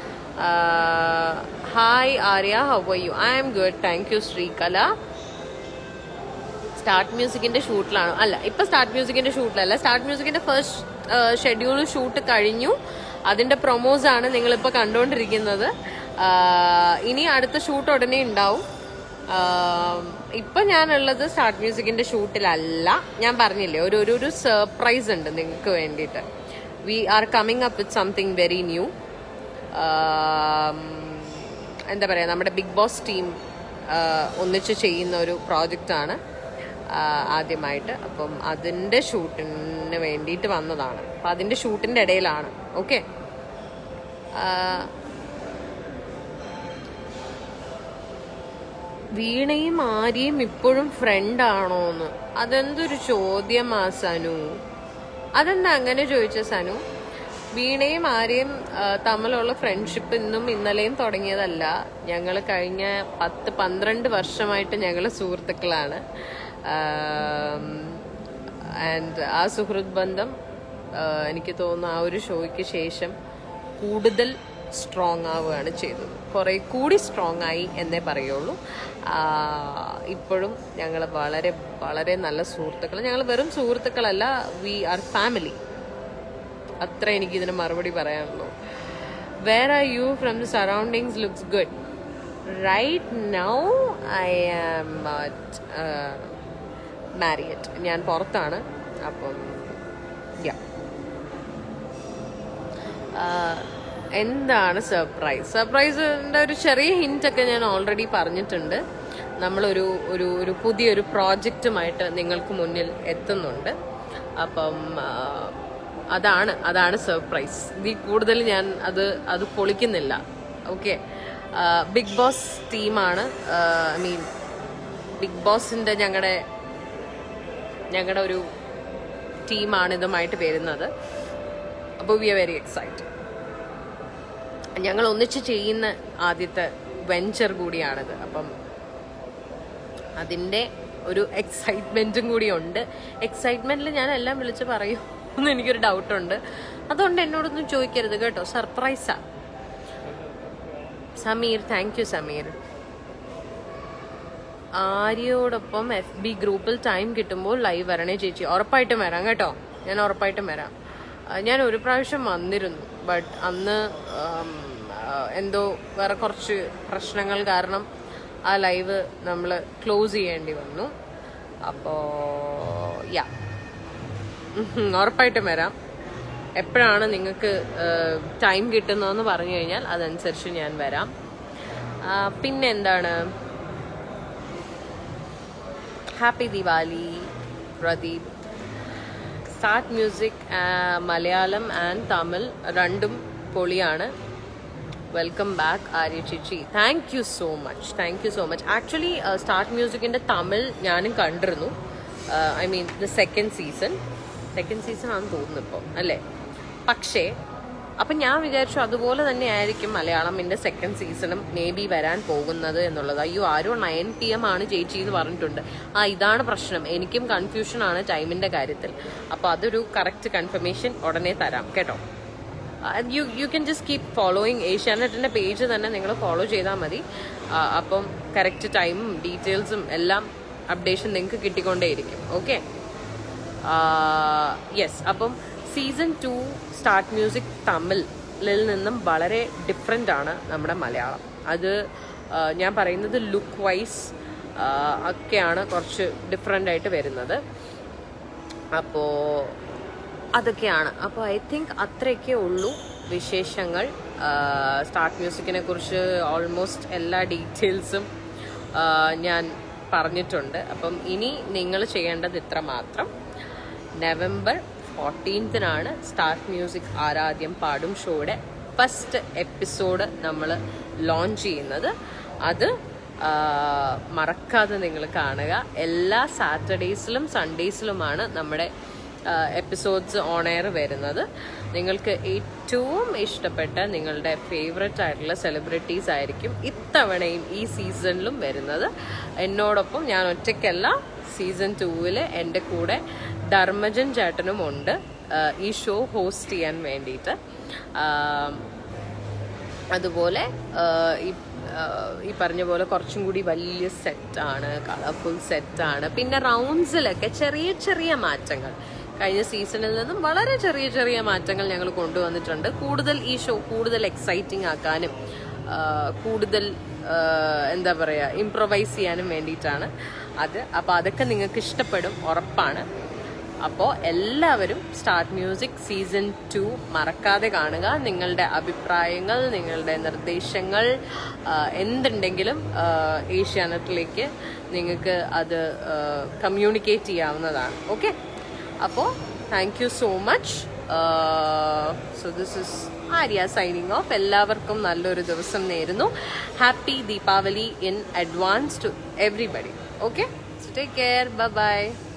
A: hi Arya how are you I am good thank you Sreekala start മ്യൂസിക്കിന്റെ ഷൂട്ടിലാണ് അല്ല ഇപ്പൊ സ്റ്റാർട്ട് മ്യൂസിക്കിന്റെ ഷൂട്ടിലല്ല സ്റ്റാർട്ട് മ്യൂസിക്കിന്റെ ഫസ്റ്റ് ഷെഡ്യൂൾ ഷൂട്ട് കഴിഞ്ഞു അതിന്റെ പ്രൊമോസ് ആണ് നിങ്ങളിപ്പോ കണ്ടുകൊണ്ടിരിക്കുന്നത് ആ, ഇനി അടുത്ത ഷൂട്ട് ഉടനെ ഉണ്ടാവും ആ, ഇപ്പൊ ഞാനുള്ളത് സ്റ്റാർട്ട് മ്യൂസിക്കിന്റെ ഷൂട്ടിലല്ല ഞാൻ പറഞ്ഞില്ലേ ഒരു ഒരു ഒരു സർപ്രൈസ് ഉണ്ട് നിങ്ങൾക്ക് വേണ്ടിയിട്ട് we are coming up with something very new എന്താ പറയുക നമ്മുടെ ബിഗ് ബോസ് ടീം ഒന്നിച്ച് ചെയ്യുന്ന ഒരു പ്രോജക്റ്റാണ് ആദ്യമായിട്ട് അപ്പം അതിൻ്റെ ഷൂട്ടിന് വേണ്ടിയിട്ട് വന്നതാണ് അപ്പം അതിൻ്റെ ഷൂട്ടിൻ്റെ ഇടയിലാണ് ഓക്കെ വീണയും ആര്യയും ഇപ്പോഴും ഫ്രണ്ട് ആണോന്ന് അതെന്തൊരു ചോദ്യമാ സനു അതെന്താ അങ്ങനെ ചോദിച്ച സനു വീണയും ആര്യയും ആ, തമ്മിലുള്ള ഫ്രണ്ട്ഷിപ്പ് ഇന്നും ഇന്നലെയും തുടങ്ങിയതല്ല ഞങ്ങൾ കഴിഞ്ഞ പത്ത് പന്ത്രണ്ട് വർഷമായിട്ട് ഞങ്ങൾ സുഹൃത്തുക്കളാണ് ആൻഡ് ആ സുഹൃത്ത് ബന്ധം ആ, എനിക്ക് തോന്നുന്നു ആ ഒരു ഷോയ്ക്ക് ശേഷം കൂടുതൽ സ്ട്രോങ് ആവുകയാണ് ചെയ്തത് കുറെ കൂടി സ്ട്രോങ് ആയി എന്നേ പറയുള്ളൂ ആ, ഇപ്പോഴും ഞങ്ങൾ വളരെ വളരെ നല്ല സുഹൃത്തുക്കൾ ഞങ്ങൾ വെറും സുഹൃത്തുക്കളല്ല വി ആർ ഫാമിലി അത്ര എനിക്ക് ഇതിന് മറുപടി പറയാനുള്ളൂ where are you from the surroundings looks good right now I am Marriott ഞാൻ പുറത്താണ് അപ്പം യാ എന്താണ് സർപ്രൈസ് സർപ്രൈസിന്റെ ഒരു ചെറിയ ഹിന്റ് ഒക്കെ ഞാൻ ഓൾറെഡി പറഞ്ഞിട്ടുണ്ട് നമ്മളൊരു ഒരു ഒരു പുതിയൊരു പ്രോജക്റ്റുമായിട്ട് നിങ്ങൾക്ക് മുന്നിൽ എത്തുന്നുണ്ട് അപ്പം ആ, അതാണ് അതാണ് സർപ്രൈസ് ഇതിൽ കൂടുതൽ ഞാൻ അത് അത് പൊളിക്കുന്നില്ല ഓക്കെ ബിഗ് ബോസ് ടീമാണ് ഐ മീൻ ബിഗ് ബോസിന്റെ ഞങ്ങളുടെ ഞങ്ങളുടെ ഒരു ടീമാണ് ഇതുമായിട്ട് വരുന്നത് അപ്പോൾ വി ആർ വെരി എക്സൈറ്റഡ് ഞങ്ങൾ ഒന്നിച്ച് ചെയ്യുന്ന ആദ്യത്തെ വെഞ്ചർ കൂടിയാണിത് അപ്പം അതിൻ്റെ ഒരു എക്സൈറ്റ്മെൻറ്റും കൂടി ഉണ്ട് എക്സൈറ്റ്മെൻറ്റിൽ ഞാൻ എല്ലാം വിളിച്ച് പറയും എന്ന് എനിക്കൊരു ഡൗട്ടുണ്ട് അതുകൊണ്ട് എന്നോടൊന്നും ചോദിക്കരുത് കേട്ടോ സർപ്രൈസാ സമീർ താങ്ക് യു സമീർ ആര്യയോടൊപ്പം എഫ് ബി ഗ്രൂപ്പിൽ ടൈം കിട്ടുമ്പോൾ ലൈവ് വരണേ ചേച്ചി ഉറപ്പായിട്ടും വരാം കേട്ടോ ഞാൻ ഉറപ്പായിട്ടും വരാം ആ, ഞാൻ ഒരു പ്രാവശ്യം വന്നിരുന്നു ബട്ട് അന്ന് ആം, ആ, എന്തോ വേറെ കുറച്ച് പ്രശ്നങ്ങൾ കാരണം ആ ലൈവ് നമ്മൾ ക്ലോസ് ചെയ്യേണ്ടി വന്നു അപ്പോൾ യാ ഉറപ്പായിട്ടും വരാം എപ്പോഴാണ് നിങ്ങൾക്ക് ടൈം കിട്ടുന്നതെന്ന് പറഞ്ഞു കഴിഞ്ഞാൽ അതനുസരിച്ച് ഞാൻ വരാം ആ, പിന്നെ എന്താണ് happy Diwali Pradeep start music Malayalam and Tamil രണ്ടും പൊളിയാണ് വെൽക്കം ബാക്ക് ആര്യ ചേച്ചി thank you so much thank you so much actually start മ്യൂസിക്കിന്റെ തമിഴ് ഞാനും കണ്ടിരുന്നു I mean the second season second season ആണെന്ന് തോന്നുന്നു ഇപ്പോൾ അല്ലേ പക്ഷേ അപ്പം ഞാൻ വിചാരിച്ചു അതുപോലെ തന്നെ ആയിരിക്കും മലയാളമിന്റെ സെക്കൻഡ് സീസണും മേ ബി വരാൻ പോകുന്നത് എന്നുള്ളത് അയ്യോ ആരോ നയൻ പി എം ആണ് ചേച്ചി എന്ന് പറഞ്ഞിട്ടുണ്ട് ആ ഇതാണ് പ്രശ്നം എനിക്കും കൺഫ്യൂഷൻ ആണ് ടൈമിന്റെ കാര്യത്തിൽ അപ്പോൾ അതൊരു കറക്റ്റ് കൺഫർമേഷൻ ഉടനെ തരാം കേട്ടോ you you can just keep following ഏഷ്യാനെറ്റിന്റെ പേജ് തന്നെ നിങ്ങൾ ഫോളോ ചെയ്താൽ മതി ആ, അപ്പം കറക്റ്റ് ടൈമും ഡീറ്റെയിൽസും എല്ലാം അപ്ഡേഷൻ നിങ്ങൾക്ക് കിട്ടിക്കൊണ്ടേയിരിക്കും ഓക്കെ യെസ് അപ്പം സീസൺ ടു സ്റ്റാർട്ട് മ്യൂസിക് തമിഴിൽ നിന്നും വളരെ ഡിഫറെൻ്റ് ആണ് നമ്മുടെ മലയാളം അത് ആ, ഞാൻ പറയുന്നത് ലുക്ക് വൈസ് ഒക്കെയാണ് കുറച്ച് ഡിഫറെൻ്റ് ആയിട്ട് വരുന്നത് അപ്പോൾ അതൊക്കെയാണ് അപ്പോൾ ഐ തിങ്ക് അത്രയൊക്കെ ഉള്ളൂ വിശേഷങ്ങൾ സ്റ്റാർട്ട് മ്യൂസിക്കിനെ കുറിച്ച് ഓൾമോസ്റ്റ് എല്ലാ ഡീറ്റെയിൽസും ഞാൻ പറഞ്ഞിട്ടുണ്ട് അപ്പം ഇനി നിങ്ങൾ ചെയ്യേണ്ടത് ഇത്ര മാത്രം നവംബർ ഫോർട്ടീൻത്തിനാണ് സ്റ്റാർട്ട് മ്യൂസിക് ആരാധ്യം പാടും ഷോയുടെ ഫസ്റ്റ് എപ്പിസോഡ് നമ്മൾ ലോഞ്ച് ചെയ്യുന്നത് അത് ആ, മറക്കാതെ നിങ്ങൾ കാണുക എല്ലാ സാറ്റർഡേയ്സിലും സൺഡേയ്സിലുമാണ് നമ്മുടെ എപ്പിസോഡ്സ് ഓൺ എയർ വരുന്നത് നിങ്ങൾക്ക് ഏറ്റവും ഇഷ്ടപ്പെട്ട നിങ്ങളുടെ ഫേവററ്റ് ആയിട്ടുള്ള സെലിബ്രിറ്റീസ് ആയിരിക്കും ഇത്തവണയും ഈ സീസണിലും വരുന്നത് എന്നോടൊപ്പം ഞാൻ ഒറ്റയ്ക്കല്ല സീസൺ ടൂവിൽ എൻ്റെ കൂടെ ധർമ്മജൻ ചേട്ടനും ഉണ്ട് ആ, ഈ ഷോ ഹോസ്റ്റ് ചെയ്യാൻ വേണ്ടിയിട്ട് ആ, അതുപോലെ ആ, ഈ ആ, ഈ പറഞ്ഞ പോലെ കുറച്ചും കൂടി വലിയ സെറ്റാണ് കളർഫുൾ സെറ്റാണ് പിന്നെ റൗണ്ട്സിലൊക്കെ ചെറിയ ചെറിയ മാറ്റങ്ങൾ കഴിഞ്ഞ സീസണിൽ നിന്നും വളരെ ചെറിയ ചെറിയ മാറ്റങ്ങൾ ഞങ്ങൾ കൊണ്ടുവന്നിട്ടുണ്ട് കൂടുതൽ ഈ ഷോ കൂടുതൽ എക്സൈറ്റിംഗ് ആക്കാനും ആ, കൂടുതൽ ആ, എന്താ പറയുക ഇംപ്രൊവൈസ് ചെയ്യാനും വേണ്ടിയിട്ടാണ് അത് അപ്പോൾ അതൊക്കെ നിങ്ങൾക്ക് ഇഷ്ടപ്പെടും ഉറപ്പാണ് അപ്പോൾ എല്ലാവരും സ്റ്റാർട്ട് മ്യൂസിക് സീസൺ ടു മറക്കാതെ കാണുക നിങ്ങളുടെ അഭിപ്രായങ്ങൾ നിങ്ങളുടെ നിർദ്ദേശങ്ങൾ ആ, എന്തുണ്ടെങ്കിലും ആ, ഏഷ്യാനെറ്റിലേക്ക് നിങ്ങൾക്ക് അത് കമ്മ്യൂണിക്കേറ്റ് ചെയ്യാവുന്നതാണ് ഓക്കെ അപ്പോൾ thank you so much so this is Arya signing off എല്ലാവർക്കും നല്ലൊരു ദിവസം നേരുന്നു happy Deepavali in advance to everybody okay take care by